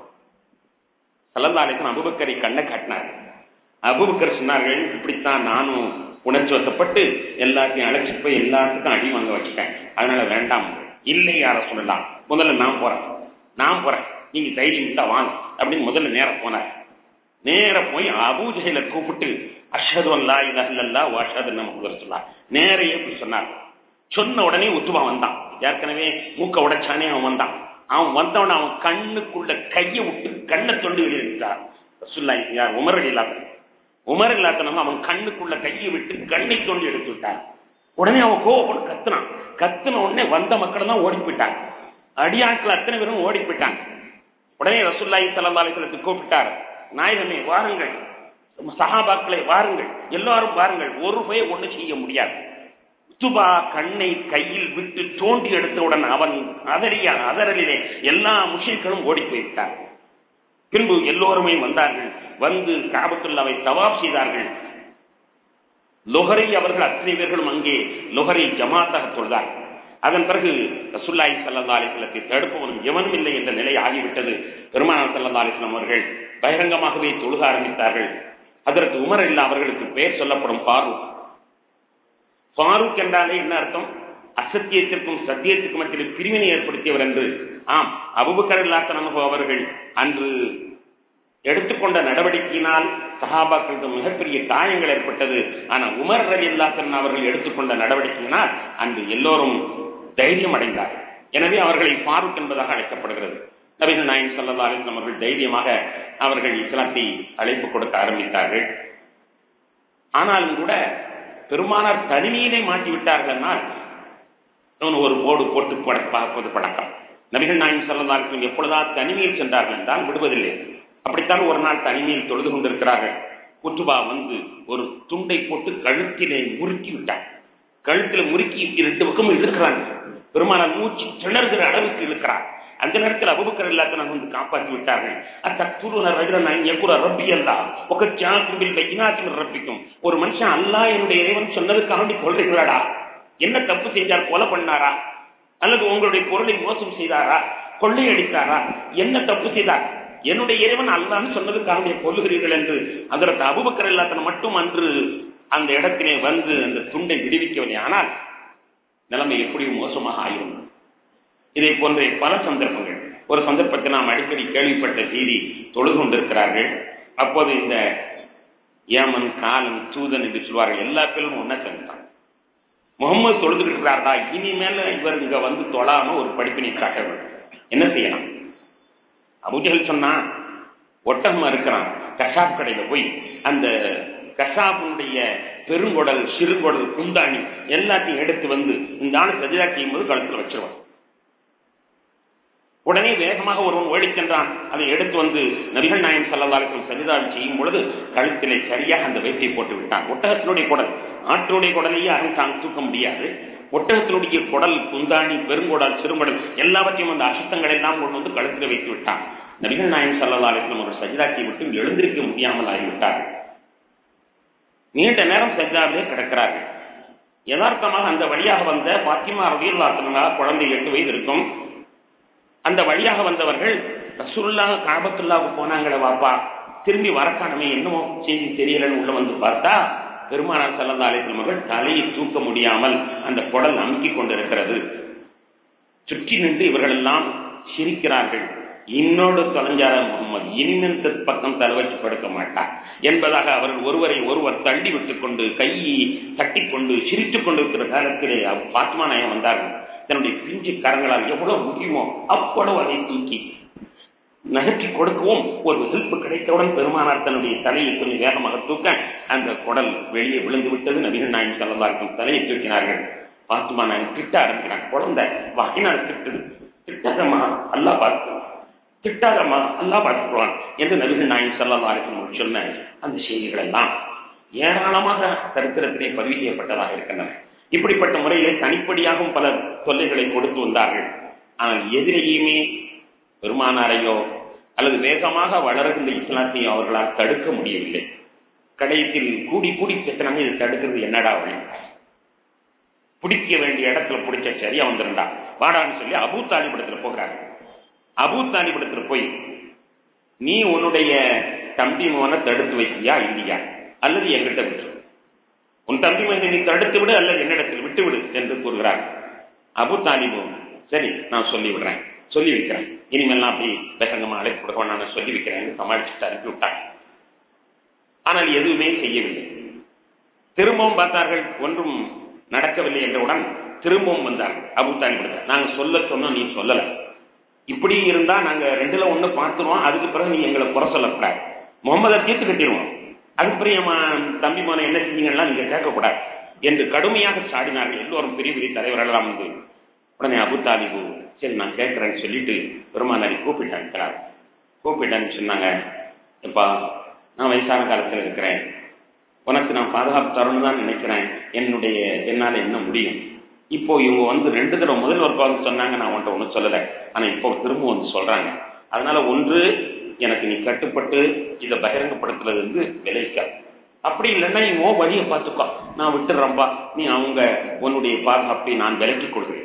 சல்லல்லா அலிஸ்லாம் அபுபக்கரை கண்ணை காட்டினார் அபுபக்கர் சொன்னார்கள் இப்படித்தான் நானும் உணர்ச்சி வசப்பட்டு எல்லாத்தையும் அழைச்சிட்டு போய் எல்லாத்துக்கும் அடி வாங்க வச்சுட்டேன் அதனால வேண்டாம் இல்லை யார சொல்லலாம் முதல்ல நான் போறேன் நான் போறேன் நீங்க தைரியம் இருந்தா வாங்க அப்படின்னு முதல்ல நேரம் போனார் நேர போய் அபூஜையில கூப்பிட்டு அஷது அல்லா இல்லல்லா வாஷது நம்ம சொல்லலாம் நேரையே இப்படி சொன்னார் சொன்ன உடனே உத்துவா வந்தான் ஏற்கனவே மூக்க உடைச்சானே அவன் வந்தான் அவன் வந்தவன அவன் கண்ணுக்குள்ள கையை விட்டு கண்ணை தொண்டு வெளியிருந்தார் ரசுல்லா யார் உமர் இல்லாத உமர் இல்லாதனவங்க அவன் கண்ணுக்குள்ள கையை விட்டு கண்ணை தோண்டி எடுத்து விட்டான் உடனே அவன் கோவப்பட்டு கத்துனான் கத்துன உடனே வந்த மக்கள் எல்லாம் ஓடி போயிட்டாங்க அடியாட்கள் அத்தனை பேரும் ஓடி போயிட்டாங்க உடனே ரசுல்லாய் சலந்தாலயத்திற்கு கூப்பிட்டார் நாயகமே வாருங்கள் சகாபாக்களை வாருங்கள் எல்லாரும் வாருங்கள் ஒரு போய் ஒண்ணு செய்ய முடியாது துபா கண்ணை கையில் விட்டு தோண்டி எடுத்தவுடன் அவன் அதறிய அதரலிலே எல்லா முஷிர்களும் ஓடி போய்விட்டார் பின்பு எல்லோருமே வந்தார்கள் வந்து காபத்துல்லாவை தவாப் செய்தார்கள் லொஹரை அவர்கள் அத்தனை பேர்களும் அங்கே லொஹரை ஜமாத்தாக தொழுதார்கள் அதன் பிறகு ரசுல்லாய் சல்லா அலிஸ்லத்தை தடுப்பவனும் எவனும் இல்லை என்ற நிலை ஆகிவிட்டது பெருமானார் சல்லா அலிஸ்லாம் அவர்கள் பகிரங்கமாகவே தொழுக ஆரம்பித்தார்கள் அதற்கு உமர் இல்லா அவர்களுக்கு பெயர் சொல்லப்படும் ஃபாரூக் ஃபாரூக் என்றாலே என்ன அர்த்தம் அசத்தியத்திற்கும் சத்தியத்திற்கும் மத்தியில் பிரிவினை ஏற்படுத்தியவர் என்று ஆம் அபுபக்கர் இல்லாத்தனமோ அவர்கள் அன்று எடுத்துக்கொண்ட நடவடிக்கையினால் சஹாபாக்களுக்கு மிகப்பெரிய காயங்கள் ஏற்பட்டது ஆனா உமர் ரவி இல்லாத்தன் அவர்கள் எடுத்துக்கொண்ட நடவடிக்கையினால் அன்று எல்லோரும் தைரியம் அடைந்தார்கள் எனவே அவர்களை ஃபாரூக் என்பதாக அழைக்கப்படுகிறது நபிகள் நாயன் சல்லா அலிஸ்லாம் அவர்கள் தைரியமாக அவர்கள் இஸ்லாத்தை அழைப்பு கொடுக்க ஆரம்பித்தார்கள் ஆனாலும் கூட பெருமானார் தனிமையிலே மாட்டி விட்டார்கள் என்றால் ஒரு போடு போட்டு பார்ப்பது பழக்கம் நபிகள் நாயன் சல்லா அலிஸ்லாம் எப்பொழுதா தனிமையில் சென்றார்கள் என்றால் விடுவதில்லை அப்படித்தான் ஒரு நாள் தனிமையில் தொழுது கொண்டிருக்கிறார்கள் குத்துபா வந்து ஒரு துண்டை போட்டு கழுத்திலே முறுக்கி விட்டார் கழுத்துல முறுக்கி ரெண்டு பக்கமும் இழுக்கிறாங்க பெருமானார் மூச்சு திணறுகிற அளவுக்கு இழுக்கிறார் அந்த நேரத்தில் அபுபக்கர் இல்லாத வந்து காப்பாற்றி விட்டார்கள் அத்தூர் ரஜின எக்குற ரப்பி அல்லா ஒரு சாக்கும்பில் வைனாத்தின் ரப்பிக்கும் ஒரு மனுஷன் அல்லா என்னுடைய இறைவன் சொன்னதுக்காண்டி கொள்றீங்களாடா என்ன தப்பு செஞ்சார் கொலை பண்ணாரா அல்லது உங்களுடைய பொருளை மோசம் செய்தாரா கொள்ளையடித்தாரா என்ன தப்பு செய்தார் என்னுடைய இறைவன் அல்லான்னு சொன்னதுக்காக கொல்லுகிறீர்கள் என்று அதற்கு அபுபக்கர் இல்லாதன மட்டும் அன்று அந்த இடத்திலே வந்து அந்த துண்டை விடுவிக்கவில்லை ஆனால் நிலைமை எப்படி மோசமாக ஆயிருந்தது இதை போன்ற பல சந்தர்ப்பங்கள் ஒரு சந்தர்ப்பத்தை நாம் அடிக்கடி கேள்விப்பட்ட செய்தி தொழுது கொண்டிருக்கிறார்கள் அப்போது இந்த ஏமன் காலன் தூதன் என்று சொல்வார்கள் எல்லா பேரும் ஒன்னா சேர்ந்தான் முகமது தொழுதுகிட்டு இருக்கிறாரா இனிமேல இவர் இங்க வந்து தொழாம ஒரு படிப்பினை காட்ட வேண்டும் என்ன செய்யலாம் அபுஜகல் சொன்னா ஒட்டகமா இருக்கிறான் கஷாப் கடையில போய் அந்த கஷாப்பினுடைய பெருங்குடல் சிறுகுடல் குந்தாணி எல்லாத்தையும் எடுத்து வந்து இந்த ஆள் சஜிதா செய்யும் போது கழுத்துல வச்சிருவான் உடனே வேகமாக ஒருவன் ஓடிச் சென்றான் அதை எடுத்து வந்து நபிகள் நாயன் சல்லதாரர்கள் சஜிதாவில் செய்யும் பொழுது கழுத்திலே சரியாக அந்த வைப்பை போட்டு விட்டான் ஒட்டகத்தினுடைய குடல் ஆற்றினுடைய குடலையே யாரும் தாங்க தூக்க முடியாது ஒட்டகத்தினுடைய குடல் குந்தாணி பெருங்குடல் சிறுங்குடல் எல்லாவற்றையும் அந்த அசுத்தங்கள் எல்லாம் கொண்டு வந்து கழுத்தில் வைத்து விட்டான் நபிகள் நாயன் சல்லதாரர்கள் ஒரு சஜிதாக்கை விட்டு எழுந்திருக்க முடியாமல் ஆகிவிட்டார்கள் நீண்ட நேரம் சஜிதாவிலே கிடக்கிறார்கள் யதார்த்தமாக அந்த வழியாக வந்த பாத்திமா ரவியல்லாத்தனா குழந்தை எட்டு வயது இருக்கும் அந்த வழியாக வந்தவர்கள் ரசூல்லா காபத்துல்லாவுக்கு போனாங்களே வாப்பா திரும்பி வரக்கானமே என்னமோ செய்தி தெரியலன்னு உள்ள வந்து பார்த்தா பெருமானார் செல்லந்த அழைத்த மகள் தலையை தூக்க முடியாமல் அந்த குடல் அமுக்கிக் கொண்டிருக்கிறது சுற்றி நின்று இவர்கள் எல்லாம் சிரிக்கிறார்கள் இன்னோடு தொலைஞ்சார முகமது இனிமந்த பக்கம் தலை வச்சு படுக்க மாட்டார் என்பதாக அவர்கள் ஒருவரை ஒருவர் தள்ளி விட்டுக் கொண்டு கையை தட்டிக் கொண்டு சிரித்துக் கொண்டிருக்கிற காலத்திலே பாத்மா நாயம் வந்தார்கள் தன்னுடைய பிஞ்சு கரங்களால் எவ்வளவு முடியுமோ அவ்வளவு அதை தூக்கி நகர்த்தி கொடுக்கவும் ஒரு ஹெல்ப் கிடைத்தவுடன் பெருமானார் தன்னுடைய தலையை கொஞ்சம் வேகமாக தூக்க அந்த குடல் வெளியே விழுந்து விட்டது நபிகள் நாயன் செல்லவாருக்கும் தலையை தூக்கினார்கள் பாத்துமா நாயன் திட்ட ஆரம்பிக்கிறான் குழந்தை வாக்கினால் திட்டுது திட்டாதம்மா அல்லா பார்த்து திட்டாதம்மா அல்லா பார்த்துக்குவான் என்று நபிகள் நாயன் செல்லவாருக்கும் சொன்ன அந்த செய்திகள் எல்லாம் ஏராளமாக சரித்திரத்திலே பதிவு செய்யப்பட்டதாக இருக்கின்றன இப்படிப்பட்ட முறையிலே தனிப்படியாகவும் பல தொல்லைகளை கொடுத்து வந்தார்கள் ஆனால் எதிரையுமே பெருமானாரையோ அல்லது வேகமாக வளர்கின்ற இஸ்லாத்தையோ அவர்களால் தடுக்க முடியவில்லை கடைசியில் கூடி கூடி பேசுறாங்க இது தடுக்கிறது என்னடா வழி பிடிக்க வேண்டிய இடத்துல பிடிச்ச சரியா வந்திருந்தா வாடான்னு சொல்லி அபூ தாலிபடத்துல போகிறாங்க அபூ தாலிபடத்துல போய் நீ உன்னுடைய தம்பி மோனை தடுத்து வைக்கியா இல்லையா அல்லது எங்கிட்ட விட்டு உன் தம்பி மகனை நீ தடுத்து விடு அல்லது என்னிடத்தில் விட்டு விடு என்று கூறுகிறார் அபு தாலிபும் சரி நான் சொல்லி விடுறேன் சொல்லி வைக்கிறேன் இனிமேல்லாம் அப்படி வேகமா அழைப்பு கொடுக்க நான் சொல்லி வைக்கிறேன் சமாளிச்சுட்டு அனுப்பி விட்டாங்க ஆனால் எதுவுமே செய்யவில்லை திரும்பவும் பார்த்தார்கள் ஒன்றும் நடக்கவில்லை என்றவுடன் திரும்பவும் வந்தார்கள் அபு தாலிபுடத்தை நாங்க சொல்ல சொன்னோம் நீ சொல்லல இப்படி இருந்தா நாங்க ரெண்டுல ஒண்ணு பார்த்துருவோம் அதுக்கு பிறகு நீ எங்களை குறை சொல்லக்கூடாது முகமதை தீர்த்து கட்டிடுவோம் அதுக்கு பிறகு தம்பி மோனை என்ன செஞ்சீங்கன்னா நீங்க கேட்கக்கூடாது என்று கடுமையாக சாடினார்கள் எல்லோரும் பெரிய பெரிய தலைவர்களெல்லாம் வந்து உடனே அபு தாலிபு சரி நான் கேட்கிறேன்னு சொல்லிட்டு பெருமானாரி கூப்பிட்டு அனுப்பினார் கூப்பிட்டான்னு சொன்னாங்க எப்பா நான் வயசான காலத்தில் இருக்கிறேன் உனக்கு நான் பாதுகாப்பு தரணும்னு தான் நினைக்கிறேன் என்னுடைய என்னால என்ன முடியும் இப்போ இவங்க வந்து ரெண்டு தடவை முதல் ஒரு வந்து சொன்னாங்க நான் உன்ட்ட ஒன்றும் சொல்லலை ஆனா இப்போ திரும்ப வந்து சொல்றாங்க அதனால ஒன்று எனக்கு நீ கட்டுப்பட்டு இதை பகிரங்கப்படுத்துறது வந்து விளைவிக்க அப்படி இல்லைன்னா நீ ஓ வழியை பார்த்துக்கோ நான் விட்டுறம்பா நீ அவங்க உன்னுடைய பாதுகாப்பை நான் விலக்கிக் கொள்கிறேன்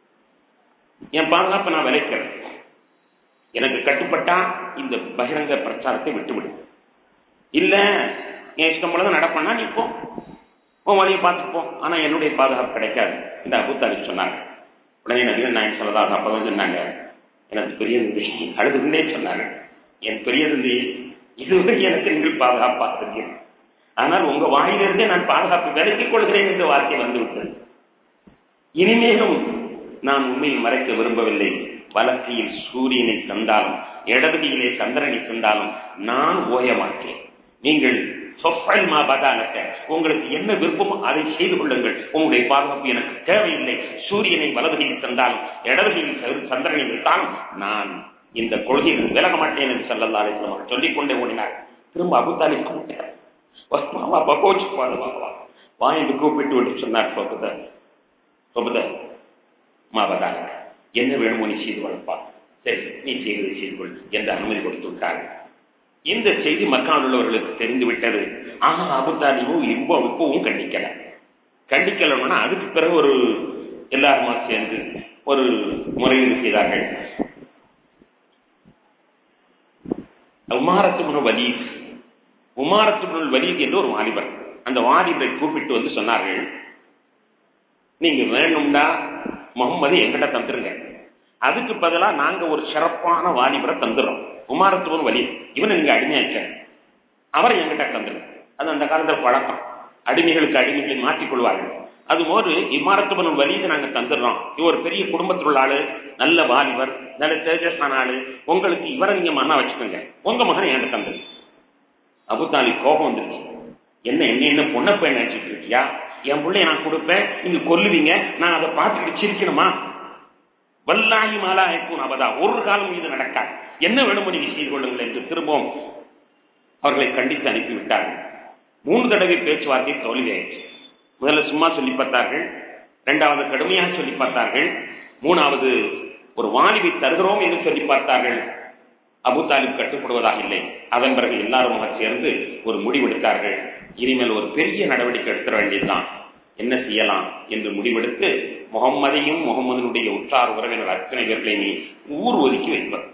என் பாதுகாப்பை நான் விளைக்கிறேன் எனக்கு கட்டுப்பட்டா இந்த பகிரங்க பிரச்சாரத்தை விட்டுவிடு இல்ல என் இஷ்டம் போலதான் நடப்பண்ணா நீ போ உன் வழியை பார்த்துப்போ ஆனா என்னுடைய பாதுகாப்பு கிடைக்காது இந்த அபுத்தாலி சொன்னாங்க உடனே நபிகள் நாயன் சொல்லதாக அப்பதான் சொன்னாங்க எனக்கு பெரிய அழுதுகிட்டே சொன்னாங்க என் பெரிய தந்தை இதுவரை எனக்கு நீங்கள் பாதுகாப்பாக இருக்கிறேன் ஆனால் உங்க வாயிலிருந்தே நான் பாதுகாப்பு விலக்கிக் கொள்கிறேன் என்ற வார்த்தை வந்துவிட்டது இனிமேலும் நான் உண்மையை மறைக்க விரும்பவில்லை வலக்கையில் சூரியனை தந்தாலும் இடதுகையிலே சந்திரனை தந்தாலும் நான் ஓய மாட்டேன் நீங்கள் சொப்பல் மாபதானக்க உங்களுக்கு என்ன விருப்பமோ அதை செய்து கொள்ளுங்கள் உங்களுடைய பாதுகாப்பு எனக்கு தேவையில்லை சூரியனை வலதுகையில் தந்தாலும் இடதுகையில் சந்திரனை வைத்தாலும் நான் இந்த கொள்கையில் விலக மாட்டேன் என்று செல்லல்லா சொல்லிக் கொண்டே ஓடினார் திரும்ப அபுத்தாலி கூப்பிட்டார் வாப்பா கோச்சு பாடு வாப்பா வா என்று கூப்பிட்டு விட்டு சொன்னார் சொபத சொபத மாபதாக என்ன வேணுமோ நீ செய்து வளர்ப்பா சரி நீ செய்வதை செய்து கொள் என்று அனுமதி கொடுத்து விட்டார்கள் இந்த செய்தி மக்கால் உள்ளவர்களுக்கு தெரிந்து விட்டது ஆனா அபுத்தாலிவும் இப்போ இப்பவும் கண்டிக்கல கண்டிக்கலன்னா அதுக்கு பிறகு ஒரு எல்லாருமா சேர்ந்து ஒரு முறையீடு செய்தார்கள் உமாரத்து வலீத் உமாரத்து வலீத் என்று ஒரு வாலிபர் அந்த வாலிபரை கூப்பிட்டு வந்து சொன்னார்கள் நீங்க வேணும்னா முகம்மது எங்கிட்ட தந்துருங்க அதுக்கு பதிலா நாங்க ஒரு சிறப்பான வாலிபரை தந்துடுறோம் உமாரத்துவன் வலி இவனை நீங்க அடிமையாக்க அவரை எங்கிட்ட தந்துருங்க அது அந்த காலத்துல பழக்கம் அடிமைகளுக்கு அடிமைகளை மாற்றிக் கொள்வார்கள் அது போது இமாரத்துவன் வலியை நாங்க தந்துடுறோம் இவர் ஒரு பெரிய குடும்பத்தில் உள்ள ஆளு நல்ல வாலிபர் நல்ல தேஜஸான ஆளு உங்களுக்கு இவரை நீங்க மண்ணா வச்சுக்கோங்க உங்க மகனை என்கிட்ட தந்துருங்க அபுத்தாலி கோபம் வந்துருச்சு என்ன என்ன என்ன பொண்ணை போய் நினைச்சிட்டு இருக்கியா என் பிள்ளைய நான் கொடுப்பேன் நீங்க கொல்லுவீங்க நான் அதை பார்த்துக்கிட்டு சிரிக்கணுமா வல்லாகி மாலா ஐக்கும் அவதா ஒரு காலம் இது நடக்காது என்ன வேணுமோ நீங்க செய்து கொள்ளுங்கள் என்று திரும்பவும் அவர்களை கண்டித்து அனுப்பிவிட்டார்கள் மூணு தடவை பேச்சுவார்த்தை தோல்வியாயிடுச்சு முதல்ல சும்மா சொல்லி பார்த்தார்கள் இரண்டாவது கடுமையாக சொல்லி பார்த்தார்கள் மூணாவது ஒரு வாலிபை தருகிறோம் என்று சொல்லி பார்த்தார்கள் அபு தாலிப் கட்டுப்படுவதாக இல்லை அதன் பிறகு எல்லாரும் சேர்ந்து ஒரு முடிவெடுத்தார்கள் இனிமேல் ஒரு பெரிய நடவடிக்கை எடுத்துட வேண்டியதுதான் என்ன செய்யலாம் என்று முடிவெடுத்து முகம்மதையும் முகமதனுடைய உற்றார் உறவினர் அத்தனை பேர்களை நீ ஊர் ஒதுக்கி வைப்பது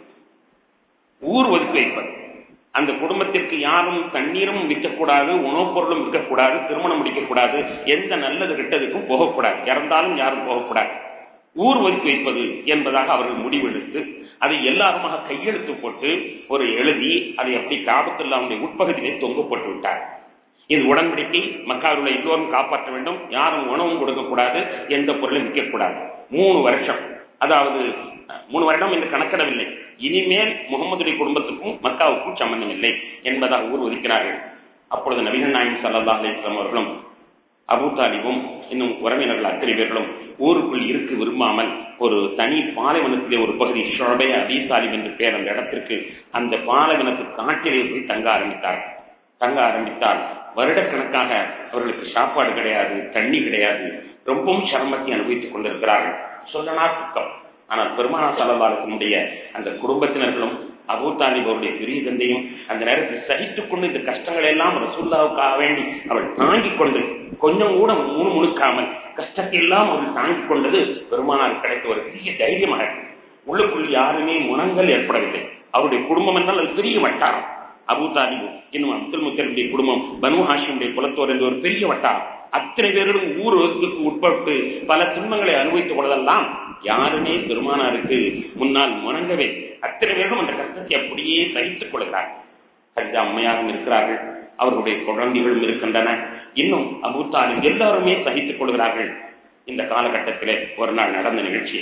ஊர் ஒதுக்கி வைப்பது அந்த குடும்பத்திற்கு யாரும் தண்ணீரும் விற்கக்கூடாது உணவுப் பொருளும் விற்கக்கூடாது திருமணம் முடிக்கக்கூடாது எந்த நல்லது கெட்டதுக்கும் போகக்கூடாது இறந்தாலும் யாரும் போகக்கூடாது ஊர் ஒதுக்கி வைப்பது என்பதாக அவர்கள் முடிவெடுத்து அதை எல்லாருமாக கையெழுத்து போட்டு ஒரு எழுதி அதை அப்படி காபத்துல்லாவுடைய உட்பகுதியிலே தொங்க போட்டு விட்டார் இது உடன்படிக்கை மக்காருள்ள எல்லோரும் காப்பாற்ற வேண்டும் யாரும் உணவும் கொடுக்கக்கூடாது எந்த பொருளும் விற்கக்கூடாது மூணு வருஷம் அதாவது மூணு வருடம் என்று கணக்கிடவில்லை இனிமேல் முகமதுடைய குடும்பத்துக்கும் மக்காவுக்கும் சம்பந்தம் இல்லை என்பதாக ஊர் ஒதுக்கிறார்கள் அப்பொழுது நபிகள் நாயகம் சல்லா அலிஸ்லாம் அவர்களும் அபு தாலிபும் இன்னும் உறவினர்கள் அத்தனை பேர்களும் ஊருக்குள் இருக்க விரும்பாமல் ஒரு தனி பாலைவனத்திலே ஒரு பகுதி ஷோபே அபி தாலிப் என்று பெயர் அந்த இடத்திற்கு அந்த பாலைவனத்து காட்டிலே போய் தங்க ஆரம்பித்தார் தங்க ஆரம்பித்தால் வருடக்கணக்காக அவர்களுக்கு சாப்பாடு கிடையாது தண்ணி கிடையாது ரொம்பவும் சிரமத்தை அனுபவித்துக் கொண்டிருக்கிறார்கள் சொல்லனா துக்கம் ஆனால் பெருமானா சலபாலத்தினுடைய அந்த குடும்பத்தினர்களும் அபூ தாலிப் அவருடைய பெரிய தந்தையும் அந்த நேரத்தில் சகித்துக் கொண்டு இந்த கஷ்டங்கள் எல்லாம் ரசூல்லாவுக்காக வேண்டி அவள் தாங்கிக் கொண்டு கொஞ்சம் கூட முணு முணுக்காமல் கஷ்டத்தை எல்லாம் அவர்கள் தாங்கிக் கொண்டது பெருமானார் கிடைத்த ஒரு பெரிய தைரியமாக உள்ளுக்குள் யாருமே முனங்கள் ஏற்படவில்லை அவருடைய குடும்பம் என்றால் அது பெரிய வட்டாரம் அபு தாலிபு இன்னும் அப்துல் முத்தலுடைய குடும்பம் பனு ஹாஷிமுடைய குலத்தோர் என்ற ஒரு பெரிய வட்டாரம் அத்தனை பேர்களும் ஊர் ஒதுக்கு உட்பட்டு பல துன்பங்களை அனுபவித்த பொழுதெல்லாம் யாருமே பெருமானாருக்கு முன்னால் முணங்கவே அத்தனை பேரும் அந்த கஷ்டத்தை அப்படியே சகித்துக் கொள்கிறார் ஹரிதா அம்மையாரும் இருக்கிறார்கள் அவர்களுடைய குழந்தைகளும் இருக்கின்றன இன்னும் அபூத்தாலும் எல்லாருமே சகித்துக் கொள்கிறார்கள் இந்த காலகட்டத்திலே ஒரு நாள் நடந்த நிகழ்ச்சி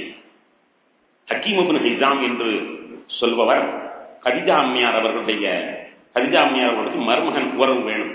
ஹக்கீமுபின் ஹிசாம் என்று சொல்பவர் கதிஜா அம்மையார் அவர்களுடைய கதிஜா அம்மையார் அவர்களுக்கு மருமகன் உறவு வேணும்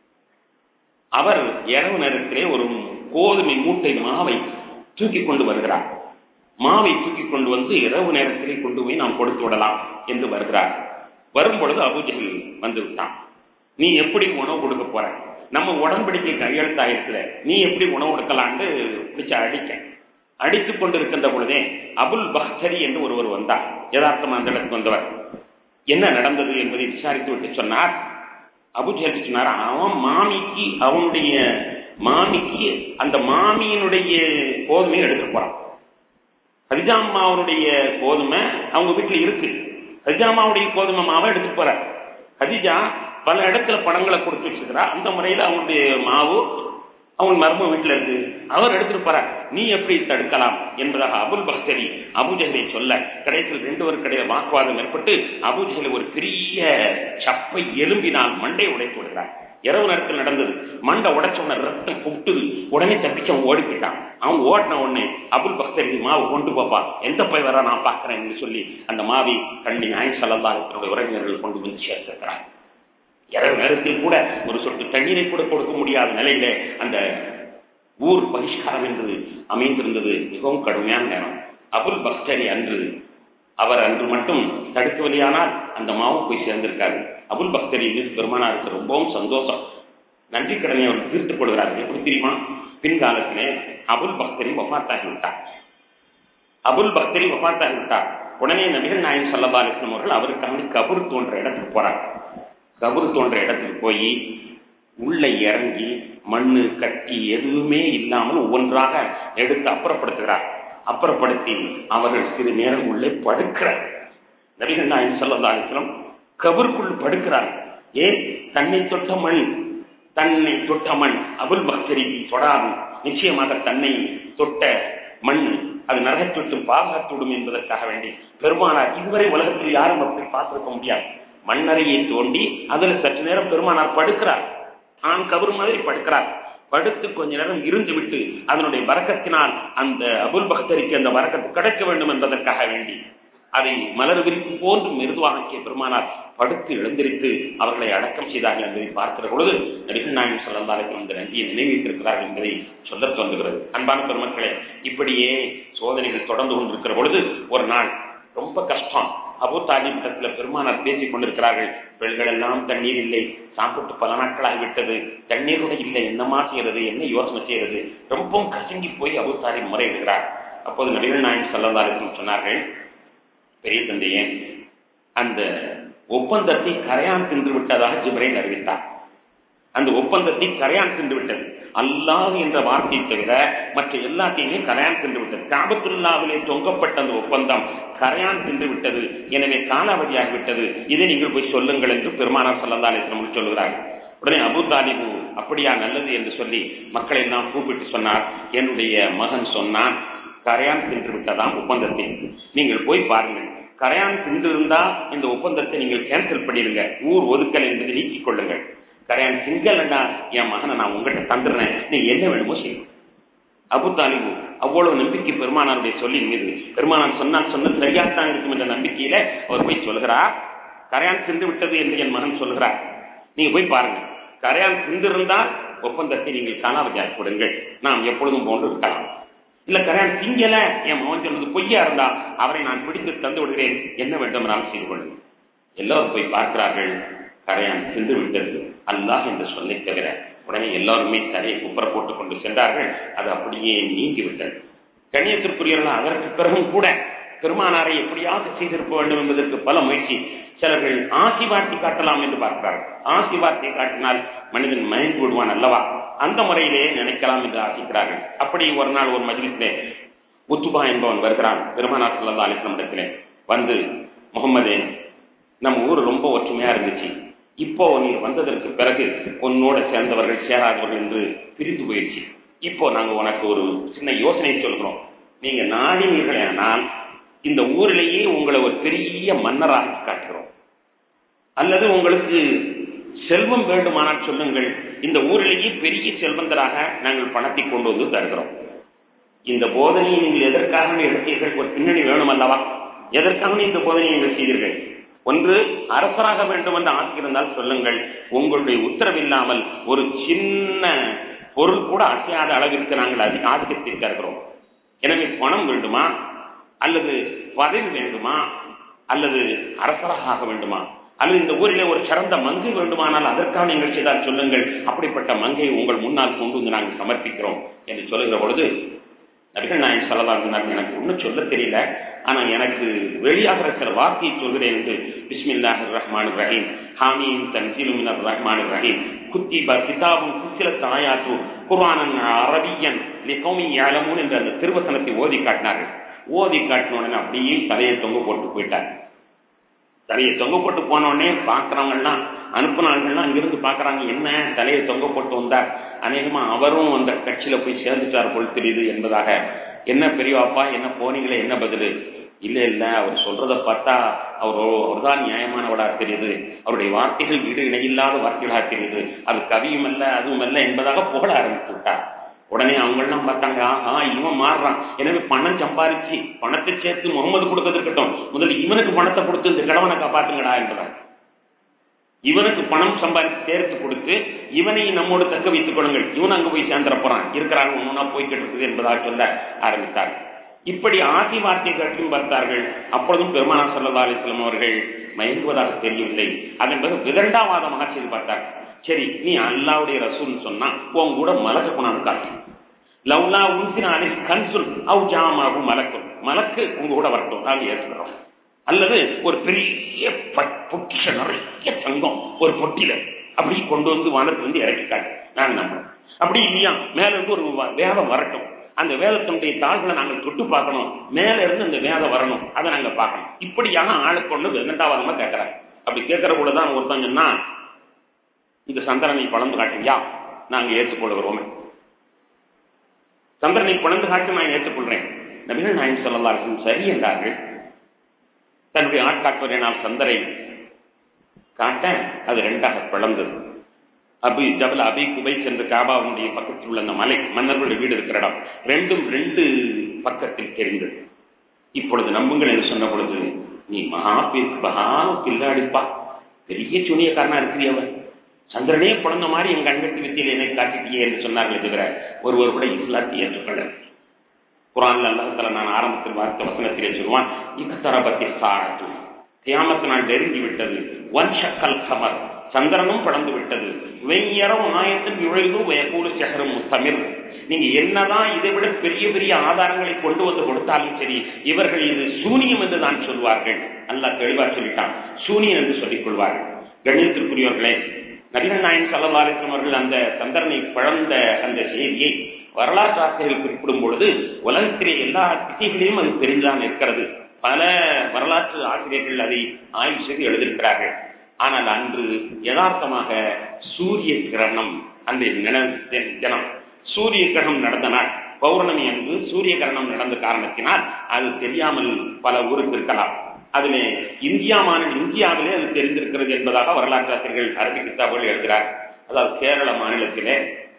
அவர் இரவு நேரத்திலே ஒரு கோதுமை மூட்டை மாவை தூக்கி கொண்டு வருகிறார் மாவை தூக்கி கொண்டு வந்து இரவு நேரத்திலே கொண்டு போய் நாம் கொடுத்து விடலாம் என்று வருகிறார் வரும் பொழுது அபூஜல் வந்து விட்டான் நீ எப்படி உணவு கொடுக்க போற நம்ம உடன்படிக்கை கையெழுத்தாயிருக்கிற நீ எப்படி உணவு கொடுக்கலான்னு பிடிச்ச அடிக்க அடித்துக் கொண்டிருக்கின்ற பொழுதே அபுல் பக்தரி என்று ஒருவர் வந்தார் யதார்த்தமா அந்த இடத்துக்கு வந்தவர் என்ன நடந்தது என்பதை விசாரித்து விட்டு சொன்னார் அபுஜல் சொன்னார் அவன் மாமிக்கு அவனுடைய மாமிக்கு அந்த மாமியினுடைய கோதுமையை எடுக்க போறான் ஹதிஜாமாவுடைய கோதுமை அவங்க வீட்டுல இருக்கு ஹதிஜாமாவுடைய கோதுமை மாவை எடுத்துட்டு போற ஹதிஜா பல இடத்துல பணங்களை கொடுத்து வச்சிருக்கிறா அந்த முறையில அவனுடைய மாவு அவன் மர்ம வீட்டுல இருக்கு அவர் எடுத்துட்டு போற நீ எப்படி தடுக்கலாம் என்பதாக அபுல் பக்தரி அபுஜலை சொல்ல கடைசியில் ரெண்டு ஒரு கடையில வாக்குவாதம் ஏற்பட்டு அபுஜலை ஒரு பெரிய சப்பை எலும்பினால் மண்டை உடைத்து விடுகிறார் இரவு நேரத்தில் நடந்தது மண்டை உடைச்ச உடனே ரத்தம் புட்டுது உடனே தப்பிச்சு அவன் ஓடி போயிட்டான் அவன் ஓடின உடனே அபுல் பக்தரி மாவு கொண்டு போப்பா எந்த போய் வர நான் பாக்குறேன் என்று சொல்லி அந்த மாவி கண்டி நாய் சலல்லாஹுடைய உறவினர்கள் கொண்டு வந்து சேர்த்திருக்கிறார் இரவு நேரத்தில் கூட ஒரு சொட்டு தண்ணீரை கூட கொடுக்க முடியாத நிலையில அந்த ஊர் பகிஷ்காரம் என்று அமைந்திருந்தது மிகவும் கடுமையான நேரம் அபுல் பக்தரி அன்று அவர் அன்று மட்டும் தடுக்கவில்லையானால் அந்த மாவு போய் சேர்ந்திருக்காரு அபுல் பக்தரி மீது பெருமானாருக்கு ரொம்பவும் சந்தோஷம் நன்றி கடனை அவர்கள் தீர்த்துக் கொள்கிறார்கள் எப்படி தெரியுமா பின்காலத்திலே அபுல் பக்தரி வபாத்தாகி விட்டார் அபுல் பக்தரி வபாத்தாகி விட்டார் உடனே நபிகள் நாயன் சல்லா அலிஸ்லாம் அவர்கள் அவருக்காக கபூர் தோன்ற இடத்துக்கு போறார் கபூர் தோன்ற இடத்துக்கு போய் உள்ள இறங்கி மண்ணு கட்டி எதுவுமே இல்லாமல் ஒவ்வொன்றாக எடுத்து அப்புறப்படுத்துகிறார் அப்புறப்படுத்தி அவர்கள் சிறு நேரம் உள்ளே படுக்கிறார் நபிகள் நாயன் சல்லா அலிஸ்லாம் கபருக்குள் படுக்கிறார் ஏன் தன்னை தொட்ட மண் தன்னை தொட்ட மண் அபுல் பக்தரிக்கு தொடாது நிச்சயமாக தன்னை தொட்ட மண் அது நரகத்தொட்டு பாதுகாத்துவிடும் என்பதற்காக வேண்டி பெருமானார் இதுவரை உலகத்தில் யாரும் அப்படி பார்த்திருக்க முடியாது மண்ணறையை தோண்டி அதில் சற்று நேரம் பெருமானார் படுக்கிறார் ஆண் கபர் மாதிரி படுக்கிறார் படுத்து கொஞ்ச நேரம் இருந்து விட்டு அதனுடைய வரக்கத்தினால் அந்த அபுல் பக்தரிக்கு அந்த வரக்கத்து கிடைக்க வேண்டும் என்பதற்காக வேண்டி அதை மலர் விரிப்பு போன்று மிருதுவாக்கிய பெருமானார் படுத்து எழுந்திருத்து அவர்களை அடக்கம் செய்தார்கள் என்பதை பார்க்கிற பொழுது நடிகர் நாயகம் சொல்லந்தாலும் இந்த நன்றியை நினைவித்திருக்கிறார்கள் என்பதை சொல்ல தோன்றுகிறது அன்பான பெருமக்களே இப்படியே சோதனைகள் தொடர்ந்து கொண்டிருக்கிற பொழுது ஒரு நாள் ரொம்ப கஷ்டம் அபு தாலிபிடத்துல பெருமானார் பேசிக் கொண்டிருக்கிறார்கள் பெண்கள் எல்லாம் தண்ணீர் இல்லை சாப்பிட்டு பல நாட்களாகிவிட்டது தண்ணீர் கூட இல்லை என்னமா செய்யறது என்ன யோசனை செய்யறது ரொம்பவும் கசங்கி போய் அபு தாலிப் முறையிடுகிறார் அப்போது நடிகர் நாயகம் சொல்லந்தாலும் சொன்னார்கள் பெரிய தந்தையே அந்த ஒப்பந்தத்தை கரையான் தின்று விட்டதாக ஜிப்ரைல் அறிவித்தார் அந்த ஒப்பந்தத்தை கரையான் தின்று விட்டது அல்லாஹ் என்ற வார்த்தையை தவிர மற்ற எல்லாத்தையுமே கரையான் தின்று விட்டது காபத்துல்லாவிலே தொங்கப்பட்ட அந்த ஒப்பந்தம் கரையான் தின்று விட்டது எனவே காலாவதியாகிவிட்டது இதை நீங்கள் போய் சொல்லுங்கள் என்று பெருமானார் சல்லா அலிஸ்லம் சொல்லுகிறார்கள் உடனே அபு தாலிபு அப்படியா நல்லது என்று சொல்லி மக்களை எல்லாம் கூப்பிட்டு சொன்னார் என்னுடைய மகன் சொன்னான் கரையான் தின்று விட்டதாம் ஒப்பந்தத்தை நீங்கள் போய் பாருங்கள் கரையான் தின்று இருந்தா இந்த ஒப்பந்தத்தை நீங்கள் கேன்சல் பண்ணிடுங்க ஊர் ஒதுக்கல் என்பதை நீக்கிக் கொள்ளுங்கள் கரையான் திங்கலண்டா என் மகனை நான் உங்ககிட்ட தந்துடுறேன் நீங்க என்ன வேணுமோ செய்யும் அபு தாலிபு அவ்வளவு நம்பிக்கை பெருமானாருடைய சொல்லி மீது பெருமானார் சொன்னால் சொன்னது சரியாகத்தான் இருக்கும் என்ற நம்பிக்கையில அவர் போய் சொல்கிறார் கரையான் தின்று விட்டது என்று என் மகன் சொல்கிறார் நீங்க போய் பாருங்க கரையான் திந்திருந்தால் ஒப்பந்தத்தை நீங்கள் காலாவதியாக கொடுங்கள் நாம் எப்பொழுதும் போன்று இருக்கலாம் இல்ல கரையான் திங்கல என் மகன் சொன்னது பொய்யா இருந்தா அவரை நான் பிடித்து தந்து விடுகிறேன் என்ன வேண்டுமானாலும் செய்து கொள்ளுங்கள் எல்லோரும் போய் பார்க்கிறார்கள் கரையான் தின்று விட்டது அல்லாஹ் என்று சொல்லை தவிர உடனே எல்லாருமே தலையை குப்புற போட்டுக் கொண்டு சென்றார்கள் அது அப்படியே நீங்கிவிட்டது கண்ணியத்திற்குரியவர்கள் அதற்கு பிறகும் கூட பெருமானாரை எப்படியாவது செய்திருக்க வேண்டும் என்பதற்கு பல முயற்சி சிலர்கள் ஆசி வார்த்தை காட்டலாம் என்று பார்க்கிறார்கள் ஆசி வார்த்தை காட்டினால் மனிதன் மயங்கி விடுவான் அல்லவா அந்த முறையிலே நினைக்கலாம் என்று ஆசிக்கிறார்கள் அப்படி ஒரு நாள் ஒரு மஜிலிசிலே உத்துபா என்பவன் வருகிறான் பெருமானார் சொல்லா அலிஸ்லமிடத்திலே வந்து முகமதே நம்ம ஊர் ரொம்ப ஒற்றுமையா இருந்துச்சு இப்போ நீ வந்ததற்கு பிறகு உன்னோட சேர்ந்தவர்கள் சேராதவர்கள் என்று பிரிந்து போயிடுச்சு இப்போ நாங்க உனக்கு ஒரு சின்ன யோசனை சொல்கிறோம் நீங்க நாடினீர்களானால் இந்த ஊரிலேயே உங்களை ஒரு பெரிய மன்னராக காட்டுகிறோம் அல்லது உங்களுக்கு செல்வம் வேண்டுமானால் சொல்லுங்கள் இந்த ஊரிலேயே பெரிய செல்வந்தராக நாங்கள் பணத்தை கொண்டு வந்து தருகிறோம் இந்த போதனையை நீங்கள் எதற்காக எடுத்தீர்கள் ஒரு பின்னணி வேணும் அல்லவா எதற்காக இந்த போதனையை நீங்கள் செய்தீர்கள் ஒன்று அரசராக வேண்டும் என்று ஆசை இருந்தால் சொல்லுங்கள் உங்களுடைய உத்தரவில்லாமல் ஒரு சின்ன பொருள் கூட அசையாத அளவிற்கு நாங்கள் அதிக ஆதிக்கத்திற்கு இருக்கிறோம் எனவே பணம் வேண்டுமா அல்லது பதவி வேண்டுமா அல்லது அரசராக ஆக வேண்டுமா அல்லது இந்த ஊரிலே ஒரு சிறந்த மங்கை வேண்டுமானால் அதற்காக நீங்கள் செய்தால் சொல்லுங்கள் அப்படிப்பட்ட மங்கையை உங்கள் முன்னால் கொண்டு வந்து நாங்கள் சமர்ப்பிக்கிறோம் என்று சொல்லுகிற பொழுது நபிகள் நாயன் சொல்லலாம் எனக்கு ஒன்றும் சொல்ல தெரியல ஆனா எனக்கு வெளியாகிற சில வார்த்தையை சொல்கிறேன் என்று பிஸ்மில்லாஹ் ரஹ்மான் ரஹீம் ஹாமீம் தன்சீலும் ரஹ்மான் ரஹீம் குத்திப கிதாபும் குசில தாயாத்து குர்ஆனன் அரபியன் லிகௌமி யாலமூன் என்ற அந்த திருவசனத்தை ஓதி காட்டினார்கள் ஓதி காட்டின உடனே அப்படியே தலையை தொங்க போட்டு போயிட்டார் தலையை தொங்க போட்டு போன உடனே பாக்குறவங்கலாம் அனுப்புனாங்கள்லாம் அங்கிருந்து பாக்குறாங்க என்ன தலையை தொங்க போட்டு வந்தார் அநேகமா அவரும் அந்த கட்சியில போய் சேர்ந்துட்டார் போல் தெரியுது என்பதாக என்ன பெரியவாப்பா என்ன போனீங்களே என்ன பதிலு இல்ல இல்ல அவர் சொல்றத பார்த்தா அவர் அவர்தான் நியாயமானவடா தெரியுது அவருடைய வார்த்தைகள் வீடு இணையில்லாத வார்த்தைகளாக தெரியுது அது கவியும் அல்ல அதுவும் அல்ல என்பதாக புகழ ஆரம்பித்து விட்டார் உடனே அவங்க எல்லாம் பார்த்தாங்க ஆஹா இவன் மாறுறான் எனவே பணம் சம்பாதிச்சு பணத்தை சேர்த்து முகமது கொடுத்தது இருக்கட்டும் முதல்ல இவனுக்கு பணத்தை கொடுத்து இந்த கிழவனை காப்பாத்துங்கடா என்பதாக இவனுக்கு பணம் சம்பாதித்து சேர்த்து கொடுத்து இவனை நம்மோடு தக்க வைத்துக் கொள்ளுங்கள் இவன் அங்கு போய் சேர்ந்துட போறான் இருக்கிறாங்க ஒன்னா போய்கிட்டு இருக்குது என்பதாக சொல்ல ஆரம்பித்தார் இப்படி ஆசி வார்த்தை கட்டும் பார்த்தார்கள் அப்பொழுதும் பெருமானா சல்லா அலிஸ்லாம் அவர்கள் மயங்குவதாக தெரியவில்லை அதன் பிறகு விதண்டாவாதமாக செய்து பார்த்தார் சரி நீ அல்லாவுடைய ரசூல்னு சொன்னா உன் கூட மலக்க கொண்டாந்து காட்டு லவ்லா உன்சினாலே கன்சுல் அவு ஜாமாவும் மலக்கும் மலக்கு உங்க கூட வரட்டும் நாங்க ஏற்றுக்கிறோம் அல்லது ஒரு பெரிய பொக்கிஷ நிறைய தங்கம் ஒரு பொட்டியில அப்படி கொண்டு வந்து வானத்துல இருந்து இறக்கிட்டாங்க நாங்க நம்புறோம் அப்படி இல்லையா மேல இருந்து ஒரு வேதம் வரட்டும் அந்த வேதத்தினுடைய தாள்களை நாங்கள் தொட்டு பார்க்கணும் மேல இருந்து அந்த வேதம் வரணும் அதை நாங்க பார்க்கணும் இப்படியாக ஆளுக்கு ஒண்ணு இரண்டாவதமா கேட்கிறாங்க அப்படி கேட்கிற போலதான் ஒருத்தன் சொன்னா இந்த சந்திரனை பழந்து காட்டுவியா நாங்க ஏற்றுக்கொள்கிறோம் சந்திரனை பழந்து காட்டு நான் ஏற்றுக்கொள்றேன் நபிகள் நாயன் சொல்லலாம் சரி என்றார்கள் தன்னுடைய ஆட்காட்டுவதனால் சந்தரை காட்ட அது ரெண்டாக பிளந்தது அபி ஜபல் அபி குபை சென்று காபாவுடைய பக்கத்தில் உள்ள அந்த மலை மன்னர்களுடைய வீடு இருக்கிற இடம் ரெண்டும் ரெண்டு பக்கத்தில் தெரிந்தது இப்பொழுது நம்புங்கள் என்று சொன்ன பொழுது நீ மகா பேருக்கு மகா கில்லாடிப்பா பெரிய சுனியக்காரனா இருக்கிறியவன் சந்திரனே பிறந்த மாதிரி என் கண்கட்டி வித்தியில் என்னை காட்டிட்டியே என்று சொன்னார்களே தவிர ஒருவர் கூட இஸ்லாத்தை ஏற்றுக்கொள்ள குரான்ல அல்லாஹால நான் ஆரம்பத்தில் வார்த்தை வசனத்திலே சொல்லுவான் இக்கத்தரபத்தி சாரத்து தியாமத்து நாள் நெருங்கி விட்டது ஒன் ஷக்கல் கமர் சந்திரனும் படந்து விட்டது வெய்யரம் ஆயத்தின் நுழைவு வயக்கூடு சகரும் தமிழ் நீங்க என்னதான் இதை விட பெரிய பெரிய ஆதாரங்களை கொண்டு வந்து கொடுத்தாலும் சரி இவர்கள் இது சூனியம் என்று தான் சொல்வார்கள் நல்லா தெளிவா சொல்லிட்டான் சூனியம் என்று சொல்லிக் கொள்வார்கள் கணிதத்திற்குரியவர்களே நபிகள் நாயன் சல்லவாரிசம் அவர்கள் அந்த சந்திரனை பிழந்த அந்த செய்தியை வரலாற்று ஆசிரியர்கள் குறிப்பிடும் பொழுது உலகத்திலே எல்லா திசைகளிலும் அது தெரிந்துதான் இருக்கிறது பல வரலாற்று ஆசிரியர்கள் அதை ஆய்வு செய்து எழுதியிருக்கிறார்கள் ஆனால் அன்று யதார்த்தமாக சூரிய கிரகணம் அந்த தினம் சூரிய கிரகணம் நடந்த நாள் பௌர்ணமி அன்று சூரிய கிரகணம் நடந்த காரணத்தினால் அது தெரியாமல் பல ஊருக்கு இருக்கலாம் அதிலே இந்தியா மாநில இந்தியாவிலே அது தெரிந்திருக்கிறது என்பதாக வரலாற்று ஆசிரியர்கள் அரபி கித்தாபுகள் எழுதுகிறார் அதாவது கேரள மாநிலத்திலே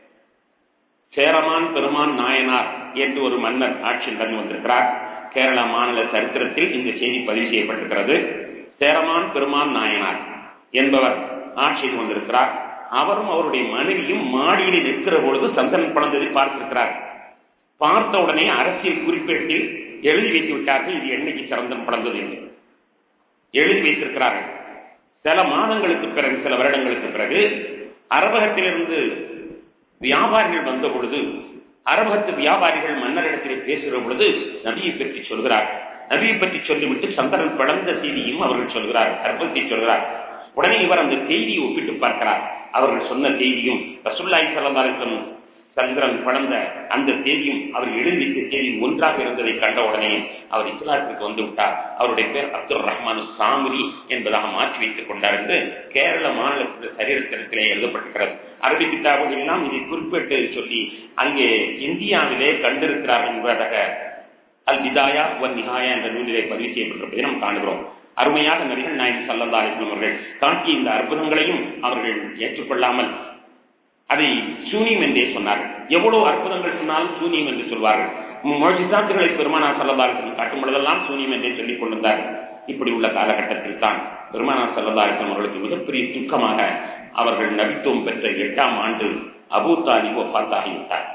சேரமான் பெருமான் நாயனார் என்று ஒரு மன்னர் ஆட்சி நடந்து வந்திருக்கிறார் கேரள மாநில சரித்திரத்தில் இந்த செய்தி பதிவு செய்யப்பட்டிருக்கிறது சேரமான் பெருமான் நாயனார் என்பவர் ஆட்சியில் வந்திருக்கிறார் அவரும் அவருடைய மனைவியும் மாடியில் நிற்கிற பொழுது சந்திரன் பழந்ததை பார்த்திருக்கிறார் பார்த்த உடனே அரசியல் குறிப்பேட்டில் எழுதி வைத்து விட்டார்கள் இது என்னைக்கு சந்திரன் பழந்தது என்று எழுதி வைத்திருக்கிறார்கள் சில மாதங்களுக்கு பிறகு சில வருடங்களுக்கு பிறகு அரபகத்திலிருந்து வியாபாரிகள் வந்த பொழுது அரபகத்து வியாபாரிகள் மன்னரிடத்திலே பேசுகிற பொழுது நபியை பற்றி சொல்கிறார் நபியை பற்றி சொல்லிவிட்டு சந்திரன் பிளந்த செய்தியும் அவர்கள் சொல்கிறார் கர்ப்பத்தை சொல்கிறார் உடனே இவர் அந்த செய்தியை ஒப்பிட்டு பார்க்கிறார் அவர்கள் சொன்ன செய்தியும் ரசுல்லாய் சலந்தாரிசம் சந்திரன் பிளந்த அந்த செய்தியும் அவர் எழுதி வைத்த செய்தியும் ஒன்றாக இருந்ததை கண்ட உடனே அவர் இஸ்லாத்துக்கு வந்து விட்டார் அவருடைய பேர் அப்துல் ரஹ்மான் சாமிரி என்பதாக மாற்றி வைத்துக் கொண்டார் என்று கேரள மாநிலத்தில் சரித்திரத்திலே எழுதப்பட்டிருக்கிறது அரபி கிதாபுகள் எல்லாம் இதை குறிப்பிட்டு சொல்லி அங்கே இந்தியாவிலே கண்டிருக்கிறார் என்பதாக அல் விதாயா ஒன் நிகாயா என்ற நூலிலே பதிவு செய்யப்பட்டிருப்பதை நாம் காணுகிறோம் அருமையாக நபிகள் நாயகம் சல்லல்லா அலிஸ்லம் அவர்கள் காட்டிய இந்த அற்புதங்களையும் அவர்கள் ஏற்றுக்கொள்ளாமல் அதை சூனியம் என்றே சொன்னார்கள் எவ்வளவு அற்புதங்கள் சொன்னாலும் சூனியம் என்று சொல்வார்கள் மொழிசாத்துகளை பெருமானா சல்லதாரிசம் காட்டும் பொழுதெல்லாம் சூனியம் என்றே சொல்லிக் கொண்டிருந்தார்கள் இப்படி உள்ள காலகட்டத்தில் தான் பெருமானா சல்லதாரிசம் அவர்களுக்கு மிகப்பெரிய துக்கமாக அவர்கள் நபித்துவம் பெற்ற எட்டாம் ஆண்டு அபூ தாலிப் ஒப்பாத்தாகிவிட்டார்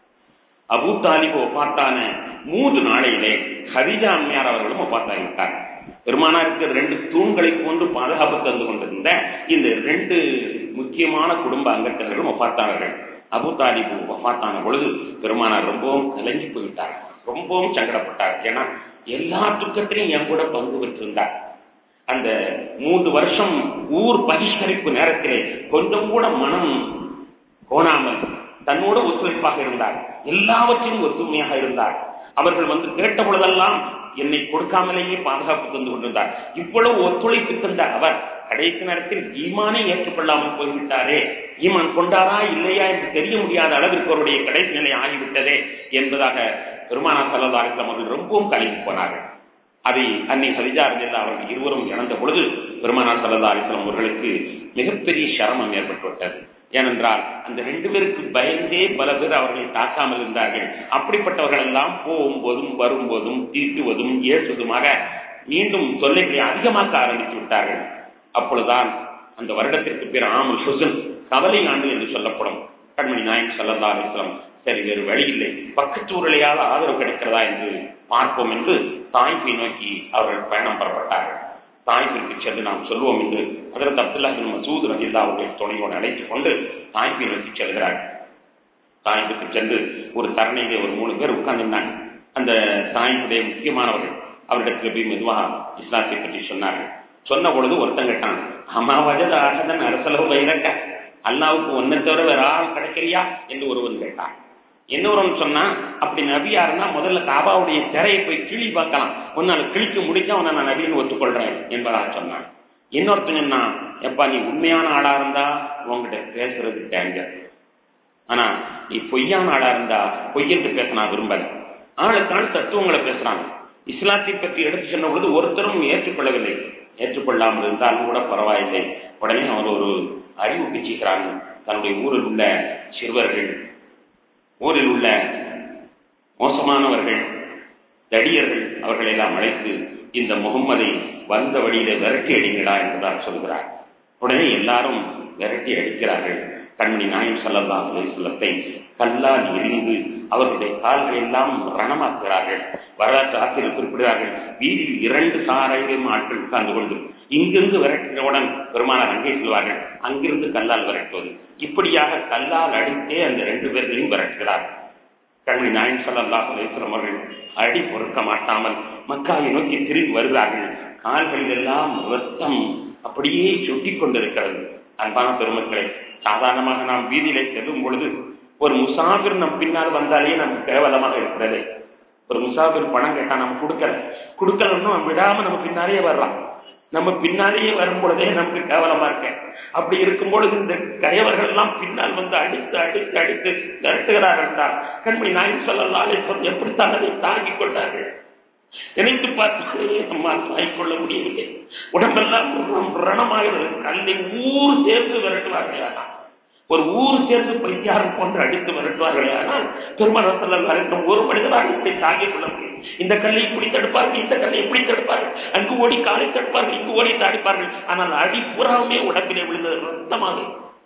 அபூ தாலிப் ஒப்பாத்தான மூன்று நாளையிலே ஹரிஜா அம்மையார் அவர்களும் ஒப்பாத்தாகிவிட்டார் பெருமானாருக்கு ரெண்டு தூண்களை போன்று பாதுகாப்பு தந்து கொண்டிருந்த இந்த ரெண்டு முக்கியமான குடும்ப அங்கத்தினர்களும் ஒப்பாத்தார்கள் அபு தாலிபு ஒப்பாத்தான பொழுது பெருமானார் ரொம்பவும் கலங்கி போய்விட்டார் ரொம்பவும் சங்கடப்பட்டார் ஏன்னா எல்லா துக்கத்திலையும் என் கூட பங்கு பெற்றிருந்தார் அந்த மூன்று வருஷம் ஊர் பகிஷ்கரிப்பு நேரத்திலே கொஞ்சம் கூட மனம் கோணாமல் தன்னோட ஒத்துழைப்பாக இருந்தார் எல்லாவற்றிலும் ஒத்துமையாக இருந்தார் அவர்கள் வந்து கேட்ட பொழுதெல்லாம் என்னை கொடுக்காமலேயே பாதுகாப்பு தந்து கொண்டிருந்தார் இவ்வளவு ஒத்துழைப்பு தந்த அவர் கடைசி நேரத்தில் ஈமானை ஏற்றுக்கொள்ளாமல் போய்விட்டாரே ஈமான் கொண்டாரா இல்லையா என்று தெரிய முடியாத அளவிற்கு அவருடைய கடைசி நிலை ஆகிவிட்டதே என்பதாக பெருமானா சல்லதாரிசம் அவர்கள் ரொம்பவும் கலங்கி போனார்கள் அதை அன்னை ஹரிஜா ரஜல்லா அவர்கள் இருவரும் இழந்த பொழுது பெருமானார் சல்லா அலிஸ்லாம் அவர்களுக்கு மிகப்பெரிய சிரமம் ஏற்பட்டுவிட்டது ஏனென்றால் அந்த ரெண்டு பேருக்கு பயந்தே பல பேர் அவர்களை தாக்காமல் இருந்தார்கள் அப்படிப்பட்டவர்கள் எல்லாம் போகும்போதும் வரும்போதும் தீட்டுவதும் ஏற்றுவதுமாக மீண்டும் தொல்லைகளை அதிகமாக்க ஆரம்பித்து விட்டார்கள் அப்பொழுதுதான் அந்த வருடத்திற்கு பேர் ஆமுல் ஹுசன் கவலை ஆண்டு என்று சொல்லப்படும் கண்மணி நாயக் சல்லா அலிஸ்லாம் சரி வேறு வழி இல்லை பக்கத்து ஊரலையால் ஆதரவு கிடைக்கிறதா என்று பார்ப்போம் என்று தாய்ப்பை நோக்கி அவர்கள் பயணம் புறப்பட்டார்கள் தாய்ப்பிற்கு சென்று நாம் சொல்வோம் என்று அதற்கு அப்துல்லா பின் மசூத் ரஹில்லாவுடைய துணையோடு அழைத்துக் கொண்டு தாய்ப்பை நோக்கி செல்கிறார் தாய்ப்புக்கு சென்று ஒரு தரணையிலே ஒரு மூணு பேர் உட்கார்ந்திருந்தாங்க அந்த தாய்ப்புடைய முக்கியமானவர்கள் அவரிடத்தில் போய் மெதுவாக இஸ்லாத்தை பற்றி சொன்னார்கள் சொன்ன பொழுது ஒருத்தன் கேட்டான் அமாவஜத அகதன் அரசலவு வைரக்க அல்லாவுக்கு ஒன்னை தவிர வேற ஆள் கிடைக்கலையா என்று ஒருவன் கேட்டான் இன்னொருவன் சொன்னா அப்படி நபியா இருந்தா முதல்ல காபாவுடைய திரையை போய் கிளி பார்க்கலாம் உன்னால கிழிக்க முடிச்சா உன்னை நான் நபின்னு ஒத்துக்கொள்றேன் என்பதாக சொன்னான் இன்னொருத்தன் என்ன எப்பா நீ உண்மையான ஆளா இருந்தா உங்ககிட்ட பேசுறது டேஞ்சர் ஆனா நீ பொய்யான ஆளா இருந்தா பொய்யென்று பேச நான் விரும்பல ஆளுக்கான தத்துவங்களை பேசுறாங்க இஸ்லாத்தை பற்றி எடுத்து சொன்ன பொழுது ஒருத்தரும் ஏற்றுக்கொள்ளவில்லை ஏற்றுக்கொள்ளாமல் இருந்தாலும் கூட பரவாயில்லை உடனே அவர் ஒரு அறிவு பிச்சுக்கிறாங்க தன்னுடைய ஊரில் உள்ள சிறுவர்கள் ஊரில் உள்ள மோசமானவர்கள் தடியர்கள் அவர்களை எல்லாம் அழைத்து இந்த முகம்மதை வந்த வழியில விரட்டி அடிங்களா என்றுதான் சொல்கிறார் உடனே எல்லாரும் விரட்டி அடிக்கிறார்கள் கண்மணி நாயம் சல்லல்லா சொல்லத்தை கல்லால் எரிந்து அவர்களுடைய கால்கள் எல்லாம் ரணமாக்குகிறார்கள் வரலாற்று ஆசிரியர் குறிப்பிடுகிறார்கள் வீதியில் இரண்டு சாரையிலும் ஆட்கள் உட்கார்ந்து கொண்டு இங்கிருந்து விரட்டினவுடன் பெருமானார் அங்கே செல்வார்கள் அங்கிருந்து கல்லால் விரட்டுவது இப்படியாக கல்லால் அடித்தே அந்த ரெண்டு பேர்களையும் விரட்டுகிறார் கண்மணி நாயம் சல்லல்லா அலிஸ்லம் அவர்கள் அடி பொறுக்க மாட்டாமல் மக்காவை நோக்கி திரும்பி வருகிறார்கள் கால்களில் எல்லாம் ரத்தம் அப்படியே சுட்டிக் கொண்டிருக்கிறது அன்பான பெருமக்களை சாதாரணமாக நாம் வீதியிலே செல்லும் பொழுது ஒரு முசாபிர் நம் பின்னால் வந்தாலே நமக்கு கேவலமாக இருக்கிறது ஒரு முசாபிர் பணம் கேட்டா நம்ம கொடுக்கல கொடுக்கலன்னு விடாம நம்ம பின்னாலேயே வர்றான் நம்ம பின்னாலேயே வரும் பொழுதே நமக்கு கேவலமா இருக்க அப்படி இருக்கும் பொழுது இந்த கயவர்கள் எல்லாம் பின்னால் வந்து அடித்து அடித்து அடித்து விரட்டுகிறார்கள் என்றால் கண்மணி நாயின் சொல்லலாலே சொல்லி எப்படித்தான் அதை தாங்கிக் கொண்டார்கள் நினைத்து பார்த்து நம்மால் தாங்கிக் கொள்ள முடியவில்லை உடம்பெல்லாம் ரணமாகிறது கல்லை ஊர் சேர்ந்து விரட்டுவார்கள் ஆனால் ஒரு ஊர் சேர்ந்து பைத்தியாரம் போன்று அடித்து விரட்டுவார்கள் ஆனால் பெருமனத்தில் ஒரு மனிதராக இப்படி தாங்கிக் கொள்ள முடியும் இந்த கல்லை இப்படி தடுப்பார்கள் இந்த கல்லை இப்படி தடுப்பார்கள் அங்கு ஓடி காலை தடுப்பார்கள் இங்கு ஓடி தடுப்பார்கள் ஆனால் அடி புறாமே உடம்பிலே விழுந்தது ரத்தமாக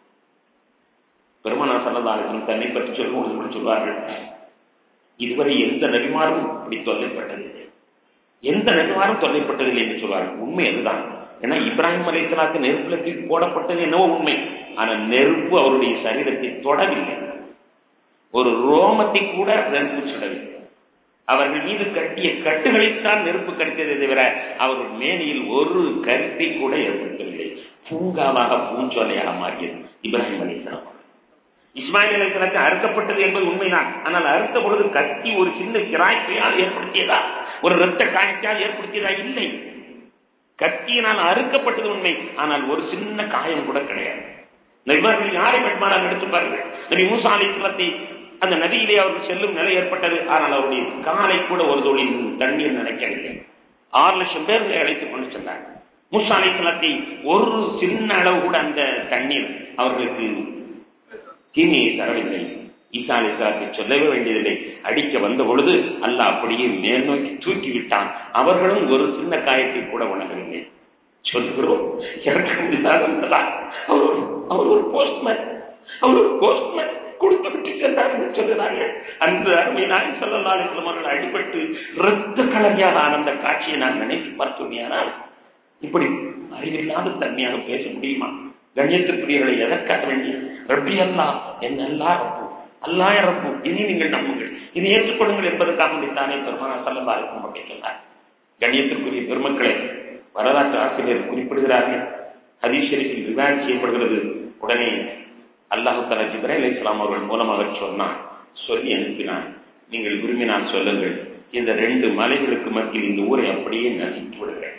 பெருமனா சல்லதாலும் தன்னை பற்றி சொல்லும்போது சொல்வார்கள் இதுவரை எந்த நபிமாரும் இப்படி தொல்லைப்பட்டதில்லை எந்த நபிமாரும் தொல்லைப்பட்டதில்லை என்று சொல்வார்கள் உண்மை அதுதான் ஏன்னா இப்ராஹிம் அலைத்தலாக்கு நெருப்புல தூக்கி போடப்பட்டது என்னவோ உண்மை ஆனா நெருப்பு அவருடைய சரீரத்தை தொடவில்லை ஒரு ரோமத்தை கூட நெருப்பு சுடவில்லை அவர்கள் மீது கட்டிய கட்டுகளைத்தான் நெருப்பு கட்டியதை தவிர அவர்கள் மேனியில் ஒரு கருத்தை கூட ஏற்படுத்தவில்லை பூங்காவாக பூஞ்சோலையாக மாறியது இப்ராஹிம் அலிஸ்லாம் இஸ்மாயில் அலிஸ்லாக்கு அறுக்கப்பட்டது என்பது உண்மைதான் ஆனால் அறுத்த பொழுது கத்தி ஒரு சின்ன கிராய்ப்பையால் ஏற்படுத்தியதா ஒரு இரத்த காயத்தால் ஏற்படுத்தியதா இல்லை கத்தியினால் அறுக்கப்பட்டது உண்மை ஆனால் ஒரு சின்ன காயம் கூட கிடையாது நபிமார்கள் யாரை வேட்பாளர் எடுத்து பாருங்கள் நபி மூசா அலிஸ்லத்தை அந்த நதியிலே அவர்கள் செல்லும் நிலை ஏற்பட்டது ஆனால் அவருடைய காலை கூட ஒரு தொழில் தண்ணீர் நினைக்கவில்லை ஆறு லட்சம் பேர்களை அழைத்துக் கொண்டு சென்றார் மூசா அலிஸ்லத்தை ஒரு சின்ன அளவு கூட அந்த தண்ணீர் அவர்களுக்கு தீமையை தரவில்லை ஈசா அலிஸ்லாத்தை சொல்லவே வேண்டியதில்லை அடிக்க வந்த பொழுது அல்ல அப்படியே மேல் நோக்கி தூக்கி விட்டான் அவர்களும் ஒரு சின்ன காயத்தை கூட உணரவில்லை சொல்லுகிறோம் இறக்க முடியாதவர்களால் அவர் அவர் ஒரு போஸ்ட்மேன் அவர் ஒரு போஸ்ட்மேன் கொடுத்து விட்டு சென்றார்கள் சொல்லுகிறார்கள் அந்த அருமை நாய் சொல்லலாம் அவர்கள் அடிபட்டு இரத்த கலரியாக ஆனந்த காட்சியை நான் நினைத்து பார்த்தோமையானால் இப்படி அறிவில்லாத தன்மையாக பேச முடியுமா கண்ணியத்திற்குரியவர்களை எதற்காக வேண்டிய ரப்பி அல்லா என் அல்லா ரப்பு அல்லா ரப்பு இனி நீங்கள் நம்புங்கள் இதை ஏற்றுக்கொள்ளுங்கள் என்பதற்காக முடித்தானே பெருமானா சல்லா இருக்கும் அப்படி சொன்னார் கண்ணியத்திற்குரிய பெருமக்களை வரலாற்று ஆசிரியர் குறிப்பிடுகிறார்கள் ஹதீஸ் ஷெரீஃபில் ரிவாயத் செய்யப்படுகிறது உடனே அல்லாஹு தலா ஜிப்ரேல் அலி இஸ்லாம் அவர்கள் மூலமாக சொன்னான் சொல்லி அனுப்பினான் நீங்கள் விரும்பினால் சொல்லுங்கள் இந்த ரெண்டு மலைகளுக்கு மத்தியில் இந்த ஊரை அப்படியே நசித்து விடுங்கள்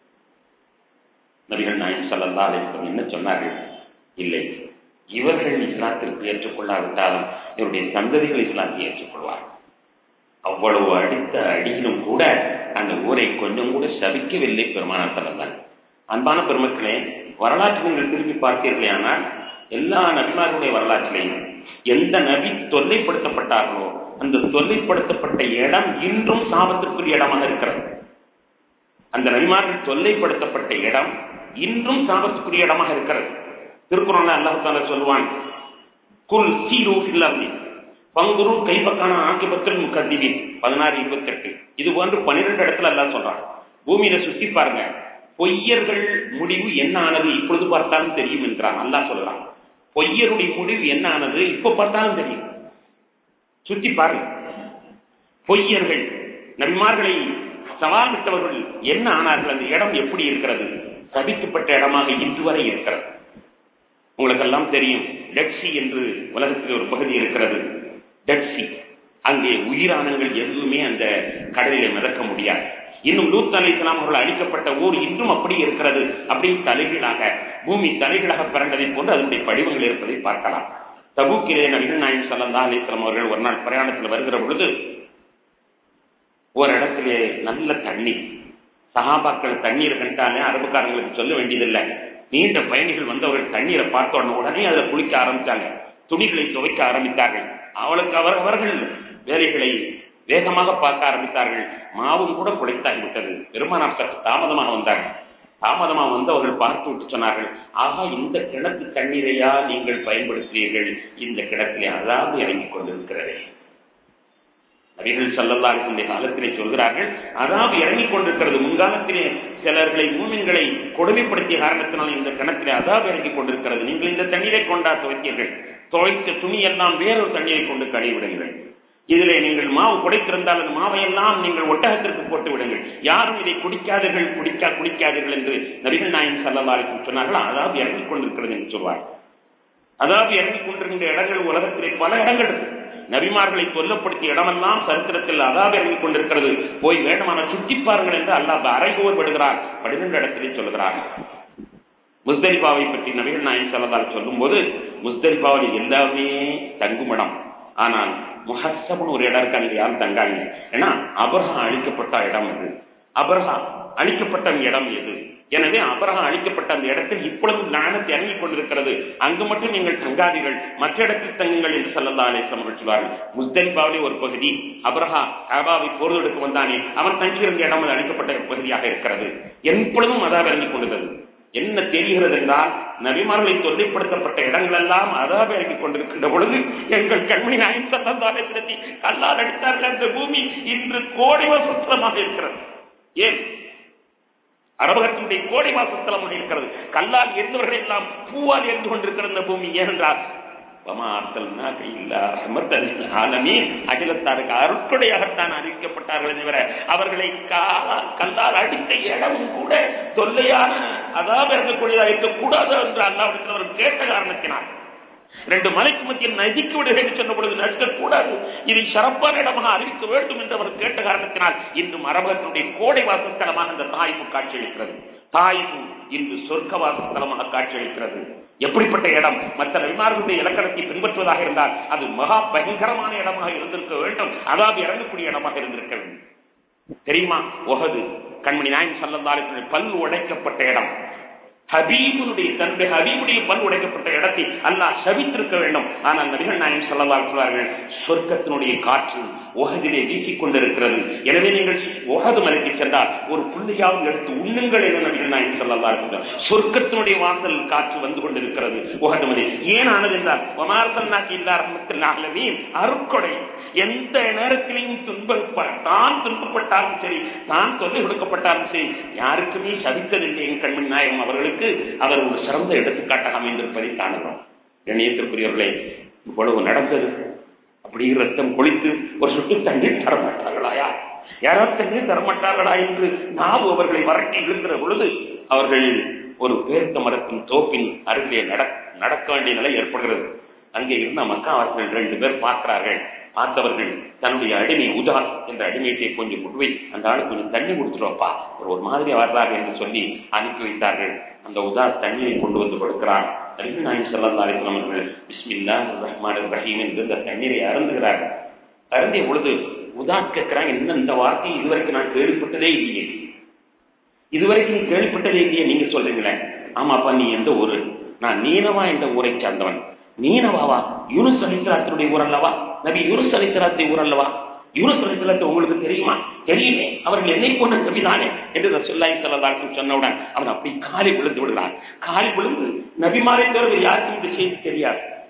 நபிகள் நாயன் சல்லா அலிஸ்லம் என்ன சொன்னார்கள் இல்லை இவர்கள் இஸ்லாத்திற்கு ஏற்றுக்கொள்ளாவிட்டாலும் இவருடைய சந்ததிகள் இஸ்லாத்தை ஏற்றுக்கொள்வார்கள் அவ்வளவு அடித்த அடியிலும் கூட அந்த ஊரை கொஞ்சம் கூட சபிக்கவில்லை பெருமானார் சல்லல்லான் அன்பான பெருமக்களே வரலாற்று நீங்கள் திரும்பி பார்த்தீர்களே ஆனால் எல்லா நபிமாருடைய வரலாற்றிலையும் எந்த நபி தொல்லைப்படுத்தப்பட்டார்களோ அந்த தொல்லைப்படுத்தப்பட்ட இடம் இன்றும் சாபத்திற்குரிய இடமாக இருக்கிறது அந்த நபிமார்கள் தொல்லைப்படுத்தப்பட்ட இடம் இன்றும் சாபத்துக்குரிய இடமாக இருக்கிறது திருக்குறள் அல்லாஹால சொல்லுவான் குல் சீரு இல்லி பங்குரு கைப்பக்கான ஆக்கிபத்தில் முக்கத்திவி பதினாறு இருபத்தி எட்டு இது போன்று பன்னிரெண்டு இடத்துல எல்லாம் சொல்றான் பூமியில சுத்தி பாருங்க பொய்யர்கள் முடிவு என்ன ஆனது இப்பொழுது பார்த்தாலும் தெரியும் என்றான் அல்லா சொல்றான் பொய்யருடைய முடிவு என்ன ஆனது இப்ப பார்த்தாலும் தெரியும் சுத்தி பாருங்க பொய்யர்கள் நபிமார்களை சவால் விட்டவர்கள் என்ன ஆனார்கள் அந்த இடம் எப்படி இருக்கிறது சபிக்கப்பட்ட இடமாக இன்று வரை இருக்கிறது உங்களுக்கெல்லாம் தெரியும் டெட்சி என்று உலகத்தில் ஒரு பகுதி இருக்கிறது டெட்சி அங்கே உயிரானங்கள் எதுவுமே அந்த கடலிலே மிதக்க முடியாது இன்னும் லூத் அலி இஸ்லாம் அவர்கள் அழிக்கப்பட்ட ஊர் இன்றும் அப்படி இருக்கிறது அப்படி தலைகீழாக பூமி தலைகீழாக பிறண்டதை போன்று அதனுடைய படிவங்கள் இருப்பதை பார்க்கலாம் தபூக்கிலே நபிகள் நாயம் சல்லா அலிஸ்லாம் அவர்கள் ஒரு நாள் பிரயாணத்தில் வருகிற பொழுது ஒரு இடத்திலே நல்ல தண்ணீர் சகாபாக்கள் தண்ணீர் கண்டாலே அரபுக்காரங்களுக்கு சொல்ல வேண்டியதில்லை நீண்ட பயணிகள் வந்தவர்கள் தண்ணீரை பார்த்த உடனே உடனே அதில் குளிக்க ஆரம்பித்தாங்க துணிகளை துவைக்க ஆரம்பித்தார்கள் அவளுக்கு அவர் அவர்கள் வேலைகளை வேகமாக பார்க்க ஆரம்பித்தார்கள் மாவும் கூட குழைத்தாகிவிட்டது பெருமானார் சற்று தாமதமாக வந்தார்கள் தாமதமாக வந்து அவர்கள் பார்த்து விட்டு சொன்னார்கள் ஆகா இந்த கிணத்து தண்ணீரையா நீங்கள் பயன்படுத்துவீர்கள் இந்த கிணத்திலே அதாவது இறங்கிக் கொண்டிருக்கிறதே நபிகள் சல்லல்லாஹுடைய காலத்திலே சொல்கிறார்கள் அதாவது இறங்கிக் கொண்டிருக்கிறது முன்காலத்திலே சிலர்களை மூமின்களை கொடுமைப்படுத்திய காரணத்தினால் இந்த கிணத்திலே அதாவது இறங்கிக் கொண்டிருக்கிறது நீங்கள் இந்த தண்ணீரை கொண்டா துவைத்தீர்கள் துவைத்த துணி எல்லாம் வேறொரு தண்ணீரை கொண்டு கழுவிடுங்கள் இதிலே நீங்கள் மாவு குடைத்திருந்தால் அந்த மாவை எல்லாம் நீங்கள் ஒட்டகத்திற்கு போட்டு விடுங்கள் யாரும் இதை குடிக்காதீர்கள் குடிக்கா குடிக்காதீர்கள் என்று நபிகள் நாயன் சல்லல்லாஹு சொன்னார்கள் அதாவது இறங்கிக் கொண்டிருக்கிறது என்று சொல்வார் அதாவது இறங்கிக் கொண்டிருக்கின்ற இடங்கள் உலகத்திலே பல இடங்கள் இருக்கு நபிமார்களை சொல்லப்படுத்திய இடமெல்லாம் சரித்திரத்தில் அதாவது இறங்கிக் கொண்டிருக்கிறது போய் வேண்டுமான சுற்றி பாருங்கள் என்று அல்லாஹ் அரைகோர் விடுகிறார் பன்னிரண்டு இடத்திலே சொல்லுகிறார் முஸ்தலிபாவை பற்றி நபிகள் நாயன் சல்லதால் சொல்லும் போது முஸ்தலிபாவில் எல்லாமே தங்குமிடம் ஆனால் முஹசப்னு ஒரு இடம் இருக்கு அங்க யாரும் தங்காங்க ஏன்னா அபர்ஹா அழிக்கப்பட்ட இடம் அது அபர்ஹா அழிக்கப்பட்ட இடம் எது எனவே அபரகம் அழிக்கப்பட்ட அந்த இடத்தில் இப்பொழுது ஞானத்தை இறங்கிக் கொண்டிருக்கிறது அங்கு மட்டும் நீங்கள் தங்காதீர்கள் மற்ற இடத்தில் தங்குங்கள் என்று சொல்லல்லா அலேசம் சொல்வார்கள் முஸ்தலிபாவிலே ஒரு பகுதி அபரஹா காபாவை போர்தெடுக்க வந்தானே அவன் தங்கியிருந்த இடம் அது அழிக்கப்பட்ட பகுதியாக இருக்கிறது எப்பொழுதும் அதாக இறங்கிக் கொண்டிருந்தது என்ன தெரிகிறது என்றால் நபிமார்களை தொல்லைப்படுத்தப்பட்ட இடங்கள் எல்லாம் அதாவது இறங்கிக் கொண்டிருக்கின்ற பொழுது எங்கள் கண்மணி நாயம் சத்தந்தாலை திரட்டி கல்லால் அடித்தார்கள் அந்த பூமி இன்று கோடி வசத்தமாக இருக்கிறது ஏன் அரபகத்தினுடைய கோடி மாசத்தலமாக இருக்கிறது கல்லால் இருந்தவர்கள் எல்லாம் பூவால் எரிந்து கொண்டிருக்கிற இந்த பூமி ஏனென்றால் அகிலத்தாருக்கு அருட்கொடையாகத்தான் அறிவிக்கப்பட்டார்கள் தவிர அவர்களை கல்லால் அடித்த இடமும் கூட தொல்லையான அதாவது இறங்கக்கூடியதாக இருக்கக்கூடாது என்று அல்லாவிடத்தில் அவர்கள் கேட்ட காரணத்தினால் ரெண்டு மலைக்கு மத்தியில் நதிக்கு விடுகிறேன் சொன்ன பொழுது நடுக்கக்கூடாது இதை சிறப்பான இடமாக அறிவிக்க வேண்டும் என்று அவர் கேட்ட காரணத்தினால் இன்றும் அரபகத்தினுடைய கோடை வாசஸ்தலமாக அந்த தாய்ப்பு காட்சியளிக்கிறது தாய்ப்பு இன்று சொர்க்க வாசஸ்தலமாக காட்சியளிக்கிறது எப்படிப்பட்ட இடம் மற்ற விமானங்களுடைய இலக்கணத்தை பின்பற்றுவதாக இருந்தால் அது மகா பயங்கரமான இடமாக இருந்திருக்க வேண்டும் அதாவது இறங்கக்கூடிய இடமாக இருந்திருக்க வேண்டும் தெரியுமா ஒகது கண்மணி நாயன் சல்லந்தாலுடைய பல் உடைக்கப்பட்ட இடம் ஹபீபுடைய தன்னுடைய ஹபீபுடைய பல் உடைக்கப்பட்ட இடத்தை அல்லாஹ் சபித்திருக்க வேண்டும் ஆனால் நபிகள் நாயன் சொல்லலாம் சொல்வார்கள் சொர்க்கத்தினுடைய காற்று உகதிலே வீசிக் கொண்டிருக்கிறது எனவே நீங்கள் உகது மலைக்கு சென்றால் ஒரு புள்ளையாவது எடுத்து உண்ணுங்கள் என நபிகள் நாயன் சொல்லலாம் சொர்க்கத்தினுடைய வாசல் காற்று வந்து கொண்டிருக்கிறது உகது மலை ஏன் ஆனது என்றால் ஒமார்த்தல் நாக்கி இல்லா ரஹமத்தில்லாகவே அருக்கொடை எந்த நேரத்திலையும் துன்ப தான் துன்பப்பட்டாலும் சரி தான் தொல்லை கொடுக்கப்பட்டாலும் சரி யாருக்குமே சபித்ததில்லை என் கண்மணி நாயகம் அவர்களுக்கு அவர் ஒரு சிறந்த எடுத்துக்காட்டாக அமைந்திருப்பதை காணுகிறோம் கணியத்திற்குரியவர்களே இவ்வளவு நடந்தது அப்படி ரத்தம் கொளித்து ஒரு சொட்டு தண்ணீர் தரமாட்டார்களாயா யாராவது தண்ணீர் தரமாட்டார்களா என்று நாவு அவர்களை வரட்டி இழுக்கிற பொழுது அவர்கள் ஒரு பேர்த்த மரத்தின் தோப்பின் அருகே நடக்க வேண்டிய நிலை ஏற்படுகிறது அங்கே இருந்த மக்கா அவர்கள் ரெண்டு பேர் பார்க்கிறார்கள் பார்த்தவர்கள் தன்னுடைய அடிமை உதா என்ற அடிமையத்தை கொஞ்சம் கொண்டு அந்த ஆள் கொஞ்சம் தண்ணி கொடுத்துருவப்பா ஒரு ஒரு மாதிரி வர்றாரு என்று சொல்லி அனுப்பி வைத்தார்கள் அந்த உதா தண்ணீரை கொண்டு வந்து கொடுக்கிறான் நபிகள் நாயம் சல்லா அலிஸ்லாம் அவர்கள் பிஸ்மில்லா ரஹ்மான் ரஹீம் என்று இந்த தண்ணீரை அருந்துகிறார்கள் அருந்திய பொழுது உதா கேட்கிறாங்க என்ன இந்த வார்த்தை இதுவரைக்கும் நான் கேள்விப்பட்டதே இல்லையே இதுவரைக்கும் நீ கேள்விப்பட்டதே இல்லையே நீங்க சொல்றீங்களேன் ஆமாப்பா நீ எந்த ஊரு நான் நீனவா என்ற ஊரை சார்ந்தவன் நீனவாவா யூனுஸ் அலிசலாத்தினுடைய ஊர் அல்லவா நபி யூனுஸ் அலிசலாத்தின் ஊர் அல்லவா யூனுஸ் அலிசலாத்து உங்களுக்கு தெரியுமா தெரியுமே அவர்கள் என்னை போன்ற நபிதானே என்று ரசுல்லாய் சல்லாக்கும் சொன்னவுடன் அவன் அப்படி காலி விழுந்து விடுகிறான் காலி விழுந்து நபிமாரை தவிர யாருக்கும் இந்த செய்தி தெரியாது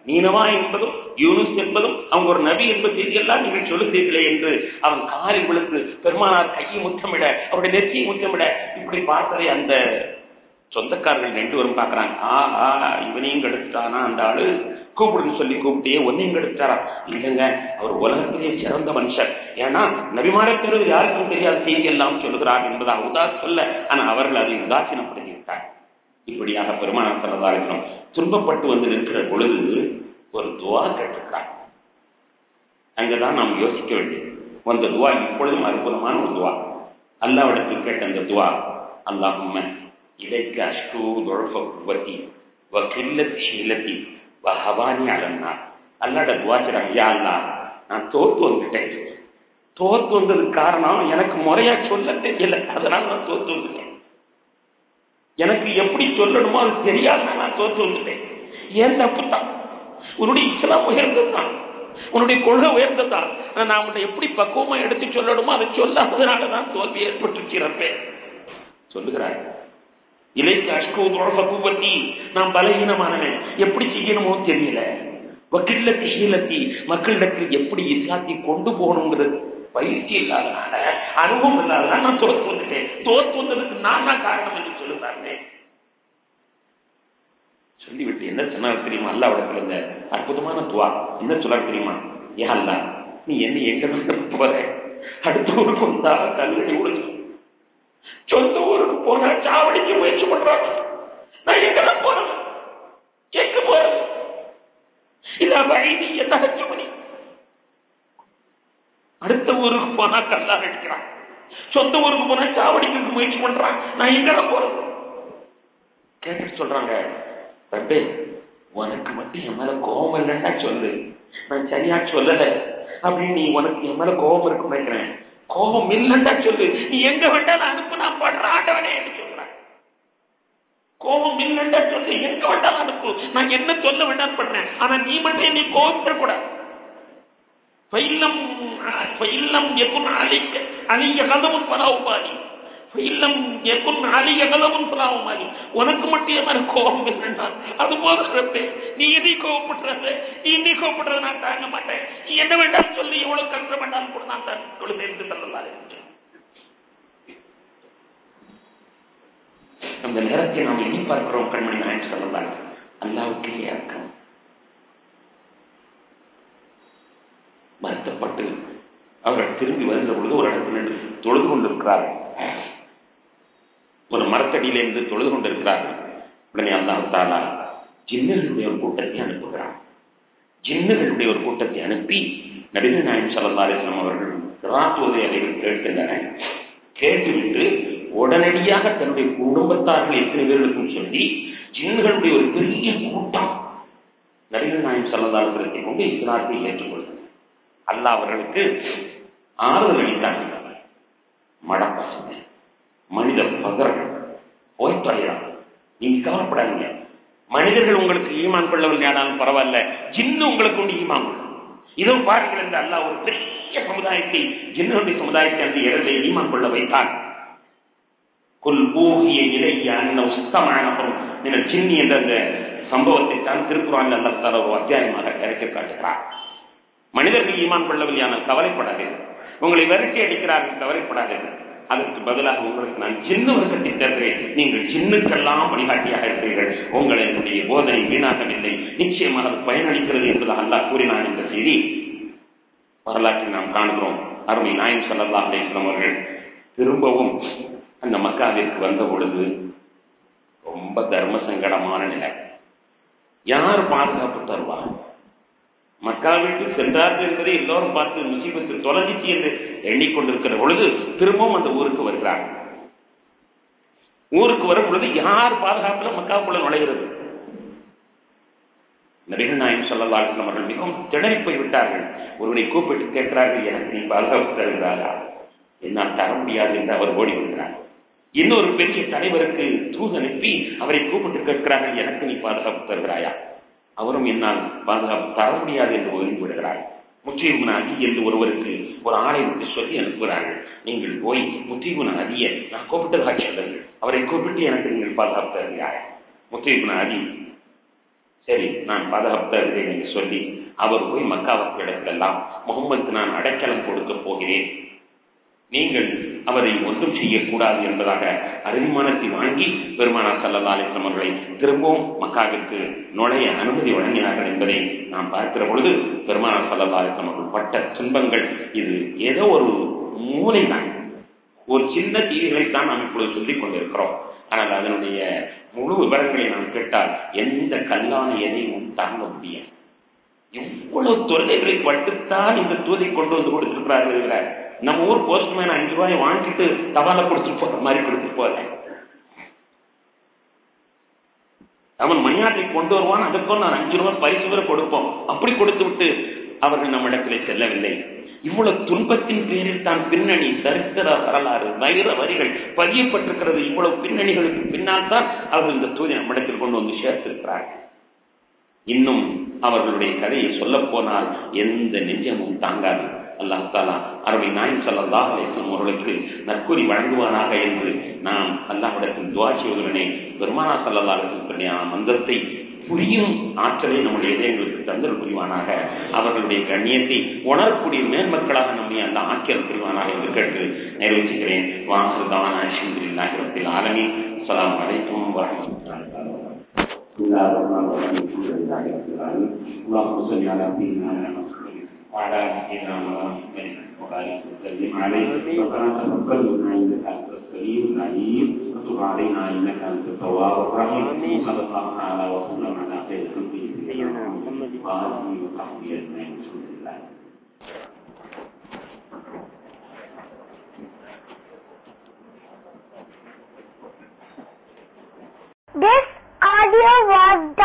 நீனவா என்பதும் யூனுஸ் என்பதும் அவங்க ஒரு நபி என்பது செய்தியெல்லாம் நீங்கள் சொல்லுகிறீர்களே என்று அவன் காலில் விழுந்து பெருமானார் கையை முத்தமிட அவருடைய நெற்றியை முத்தமிட இப்படி பார்த்ததை அந்த சொந்தக்காரர்கள் ரெண்டு பேரும் பார்க்கறாங்க ஆஹா இவனையும் கெடுத்துட்டானா அந்த ஆளு கூப்பிடுன்னு சொல்லி கூப்பிட்டே ஒன்னையும் கெடுத்தாரா இல்லைங்க அவர் உலகத்திலே சிறந்த மனுஷர் ஏன்னா நபிமார பெறுவது யாருக்கும் தெரியாத செய்தி எல்லாம் சொல்லுகிறார் என்பதாக உதா சொல்ல ஆனா அவர்கள் அதை உதாசீனப்படுத்தி விட்டார் இப்படியாக பெருமானார் சரதாரிசனம் துன்பப்பட்டு வந்து நிற்கிற பொழுது ஒரு துவா கேட்டிருக்கிறார் அங்கதான் நாம் யோசிக்க வேண்டியது அந்த துவா இப்பொழுதும் அற்புதமான ஒரு துவா அல்லாவிடத்தில் கேட்ட அந்த துவா அல்லாஹும்ம இலைக்கு அஷ்டு தொழஃப குவத்தி வக்கில்லத் ஷீலத்தி வஹவானி அலன்னா அல்லாட துவாச்சிறாங்க யா அல்லா நான் தோத்து வந்துட்டேன் தோத்து வந்ததுக்கு காரணம் எனக்கு முறையா சொல்ல தெரியல அதனால நான் தோத்து வந்துட்டேன் எனக்கு எப்படி சொல்லணுமோ அது தெரியாம நான் தோத்து வந்துட்டேன் ஏன் தப்பு தான் உன்னுடைய இஸ்லாம் உயர்ந்ததுதான் உன்னுடைய கொள்கை உயர்ந்ததுதான் நான் உன்னை எப்படி பக்குவமா எடுத்து சொல்லணுமோ அதை சொல்லாததுனாலதான் தோல்வி ஏற்பட்டுருக்கிறப்பே சொல்லுகிறார் இலைக்கு அஷ்கு பத்தி நான் பலகீனமானவன் எப்படி செய்யணுமோ தெரியல வக்கில்லத்தி ஷீலத்தி மக்களிடத்தில் எப்படி இஸ்லாத்தி கொண்டு போகணுங்கிறது பயிற்சி இல்லாதனால அனுபவம் இல்லாதனால நான் தோற்று வந்துட்டேன் தோற்று வந்ததுக்கு நான் தான் காரணம் என்று சொல்லுறாங்க சொல்லிவிட்டு என்ன சொன்னார் தெரியுமா அல்லாவிடத்துல இருந்த அற்புதமான துவா என்ன சொல்லார் தெரியுமா ஏன் அல்லா நீ என்ன எங்க போற அடுத்த ஊருக்கு வந்தா கல்லடி உழுது சொந்த ஊருக்கு போனா சாவடிக்க முயற்சி பண்றாங்க நான் எங்கெல்லாம் போறது எங்க போறது இல்ல வயது என்ன மணி அடுத்த ஊருக்கு போனா கல்லா அடிக்கிறான் சொந்த ஊருக்கு போனா சாவடிக்க முயற்சி பண்றான் நான் எங்கெல்லாம் போறது கேட்டு சொல்றாங்க ரப்பே உனக்கு மட்டும் என் மேல கோபம் இல்லைன்னா சொல்லு நான் சரியா சொல்லல அப்படின்னு நீ உனக்கு என் மேல கோபம் இருக்கும் நினைக்கிறேன் கோபம் இல்லைன்னா சொல்லு நீ எங்க வேண்டாலும் அனுப்பு நான் படுற ஆண்டவனே என்று சொல்றேன் கோபம் இல்லைன்னா சொல்லு எங்க வேண்டாலும் அனுப்பு நான் என்ன சொல்ல வேண்டாம் பண்றேன் ஆனா நீ மட்டும் நீ கோபப்படக்கூடாது பயிலம் பயிலம் எக்குன் அழிக்க அழிய கதவும் பராவுபாதி இல்லம் எக்குன் அழிய கலவும் பராவுமாதி உனக்கு மட்டும் என் மேல கோபம் இல்லைன்னா அது போதும் நீ எதை கோவப்படுறது நீ என்னை கோவப்படுறது நான் தாங்க மாட்டேன் நீ என்ன வேண்டாம் சொல்லி எவ்வளவு கஷ்டம் வேண்டாம் கூட நான் தான் தொழுதேன் சொல்லலாம் அந்த நேரத்தை நாம் எண்ணி பார்க்கிறோம் கண்மணி நாயன் சொல்லலாம் அல்லாவுக்கு இறக்கம் வருத்தப்பட்டு அவர்கள் திரும்பி வருகிற பொழுது ஒரு இடத்துல நின்று தொழுது கொண்டிருக்கிறார்கள் ஒரு மரத்தடியில இருந்து தொழுது கொண்டிருக்கிறார்கள் உடனே அல்லாஹ் தாலா ஜின்னுகளுடைய ஒரு கூட்டத்தை அனுப்புகிறார் ஜின்னுகளுடைய ஒரு கூட்டத்தை அனுப்பி நபிகள் நாயன் சல்லல்லாஸ்லாம் அவர்கள் கிராத்துவதை அதைகள் கேட்கின்றன கேட்டுவிட்டு உடனடியாக தன்னுடைய குடும்பத்தார்கள் எத்தனை பேர்களுக்கும் சொல்லி ஜின்னுகளுடைய ஒரு பெரிய கூட்டம் நபிகள் நாயன் சல்லல்லாஸ்லத்தை கொண்டு இஸ்லாத்தை ஏற்றுக்கொள்கிறது அல்லாஹ் அவர்களுக்கு ஆறுதல் அளித்தார்கள் மடப்பசங்க மனித பகர்கள் போய்த்தொலைகிறான் நீங்க கவலைப்படாதீங்க மனிதர்கள் உங்களுக்கு ஈமான் கொள்ளவில்லை ஆனாலும் பரவாயில்ல ஜின்னு உங்களுக்கு ஒன்று ஈமான் கொள்ளும் இதோ பாருங்கள் என்று அல்லா ஒரு பெரிய சமுதாயத்தை ஜின்னுடைய சமுதாயத்தை அந்த இடத்தை ஈமான் கொள்ள வைத்தான் கொல் ஊகிய இலைய அன்ன உஸ்தமானவரும் என சின்னி என்ற அந்த சம்பவத்தை தான் திருக்குறான் அல்லத்தால் ஒரு அத்தியாயமாக இறக்கி காட்டுகிறார் மனிதர்கள் ஈமான் கொள்ளவில்லை ஆனால் கவலைப்படாதீர்கள் உங்களை விரட்டி அடிக்கிறார்கள் கவலைப்படாதீர்கள் அதற்கு பதிலாக உங்களுக்கு நான் சின்ன வர்க்கத்தை தருகிறேன் நீங்கள் சின்னுக்கெல்லாம் வழிகாட்டியாக இருக்கிறீர்கள் உங்களை என்னுடைய போதனை வீணாகவில்லை நிச்சயமாக அது பயனளிக்கிறது என்பதாக அல்லாஹ் கூறினான் என்ற செய்தி வரலாற்றில் நாம் காணுகிறோம் அருமை நாயம் சல்லா அலிஸ்லாம் அவர்கள் திரும்பவும் அந்த மக்காவிற்கு வந்த பொழுது ரொம்ப தர்ம சங்கடமான நிலை யார் பாதுகாப்பு தருவார் மக்காவிற்கு சென்றார்கள் என்பதை எல்லோரும் பார்த்து முசீபத்து தொலைஞ்சிச்சு என்று எண்ணிக்கொண்டிருக்கிற பொழுது திரும்பவும் அந்த ஊருக்கு வருகிறார்கள் ஊருக்கு வரும் பொழுது யார் பாதுகாப்புல மக்காவுக்குள்ள நுழைகிறது நபிகள் நாயம் சொல்லலாலும் அவர்கள் மிகவும் திணறி போய் விட்டார்கள் ஒருவரை கூப்பிட்டு கேட்கிறார்கள் எனக்கு நீ பாதுகாப்பு தருகிறாரா என்னால் தர முடியாது என்று அவர் ஓடி வருகிறார் இன்னொரு பெரிய தலைவருக்கு தூது அனுப்பி அவரை கூப்பிட்டு கேட்கிறார்கள் எனக்கு நீ பாதுகாப்பு தருகிறாயா அவரும் என்னால் பாதுகாப்பு தர முடியாது என்று ஒதுங்கி விடுகிறார் முத்தீபுன் அதி என்று ஒருவருக்கு ஒரு ஆணை விட்டு சொல்லி அனுப்புகிறார்கள் நீங்கள் போய் முத்தீபுன் அதியை நான் கூப்பிட்டதாக சொல்லுங்கள் அவரை கூப்பிட்டு எனக்கு நீங்கள் பாதுகாப்பு தருகிறார் முத்தீபுன் அதி சரி நான் பாதுகாப்பு தருகிறேன் என்று சொல்லி அவர் போய் மக்காவுக்கு இடத்திலெல்லாம் முகமதுக்கு நான் அடைக்கலம் கொடுக்க போகிறேன் நீங்கள் அவரை ஒன்றும் செய்யக்கூடாது என்பதாக அருமானத்தை வாங்கி பெருமானா சல்லா அலிஸ்லாம் அவர்களை திரும்பவும் மக்காவிற்கு நுழைய அனுமதி வழங்கினார்கள் என்பதை நாம் பார்க்கிற பொழுது பெருமானா சல்லா அலிஸ்லாம் அவர்கள் பட்ட துன்பங்கள் இது ஏதோ ஒரு மூளை தான் ஒரு சின்ன தீவிகளைத்தான் நாம் இப்பொழுது சொல்லிக் கொண்டிருக்கிறோம் ஆனால் அதனுடைய முழு விவரங்களை நாம் கேட்டால் எந்த கல்லான எதையும் தாங்க முடியும் எவ்வளவு தொல்லைகளை பட்டுத்தான் இந்த தூதை கொண்டு வந்து கொடுத்திருக்கிறார்கள் இருக்கிறார் நம்ம ஊர் போஸ்ட்மேன் அஞ்சு ரூபாய் வாங்கிட்டு தபால கொடுத்துட்டு போற மாதிரி கொடுத்துட்டு போல அவன் மணியாட்டை கொண்டு வருவான் அதுக்கும் நான் அஞ்சு ரூபாய் பரிசு வரை கொடுப்போம் அப்படி கொடுத்து விட்டு அவர்கள் நம்மிடத்திலே செல்லவில்லை இவ்வளவு துன்பத்தின் பேரில் தான் பின்னணி சரித்திர வரலாறு வைர வரிகள் பதியப்பட்டிருக்கிறது இவ்வளவு பின்னணிகளுக்கு பின்னால் தான் அவர்கள் இந்த தூதி நம்மிடத்தில் கொண்டு வந்து சேர்த்திருக்கிறார்கள் இன்னும் அவர்களுடைய கதையை சொல்ல போனால் எந்த நெஞ்சமும் தாங்காது அல்லாஹ் தாலா அருமை நாயம் சல்லா அலிஸ்லாம் அவர்களுக்கு நற்கூறி வழங்குவானாக என்று நாம் அல்லாஹிடத்தில் துவா செய்வதுடனே பெருமானா சல்லா அலிஸ்லத்துடைய மந்திரத்தை புரியும் ஆற்றலை நம்முடைய இதயங்களுக்கு தந்தல் புரிவானாக அவர்களுடைய கண்ணியத்தை உணரக்கூடிய மேன்மக்களாக நம்மை அந்த ஆக்கியல் புரிவானாக என்று கேட்டு நிறைவேற்றுகிறேன் வாசல் தான அஷிந்தில்லாஹிரத்தில் ஆலமி அஸ்லாம் வலைக்கும் வரமத்துல்லாஹி بسم الله الرحمن الرحيم الحمد لله رب العالمين اللهم صل على سيدنا محمد وعلى ال سيدنا محمد وبارك وسلم عليه ربنا تقبل منا انك انت السميع العليم وتب علينا انك انت التواب الرحيم صلى الله تعالى وسلم على خير خلقه سيدنا محمد واله وصحبه اجمعين الحمد لله This audio was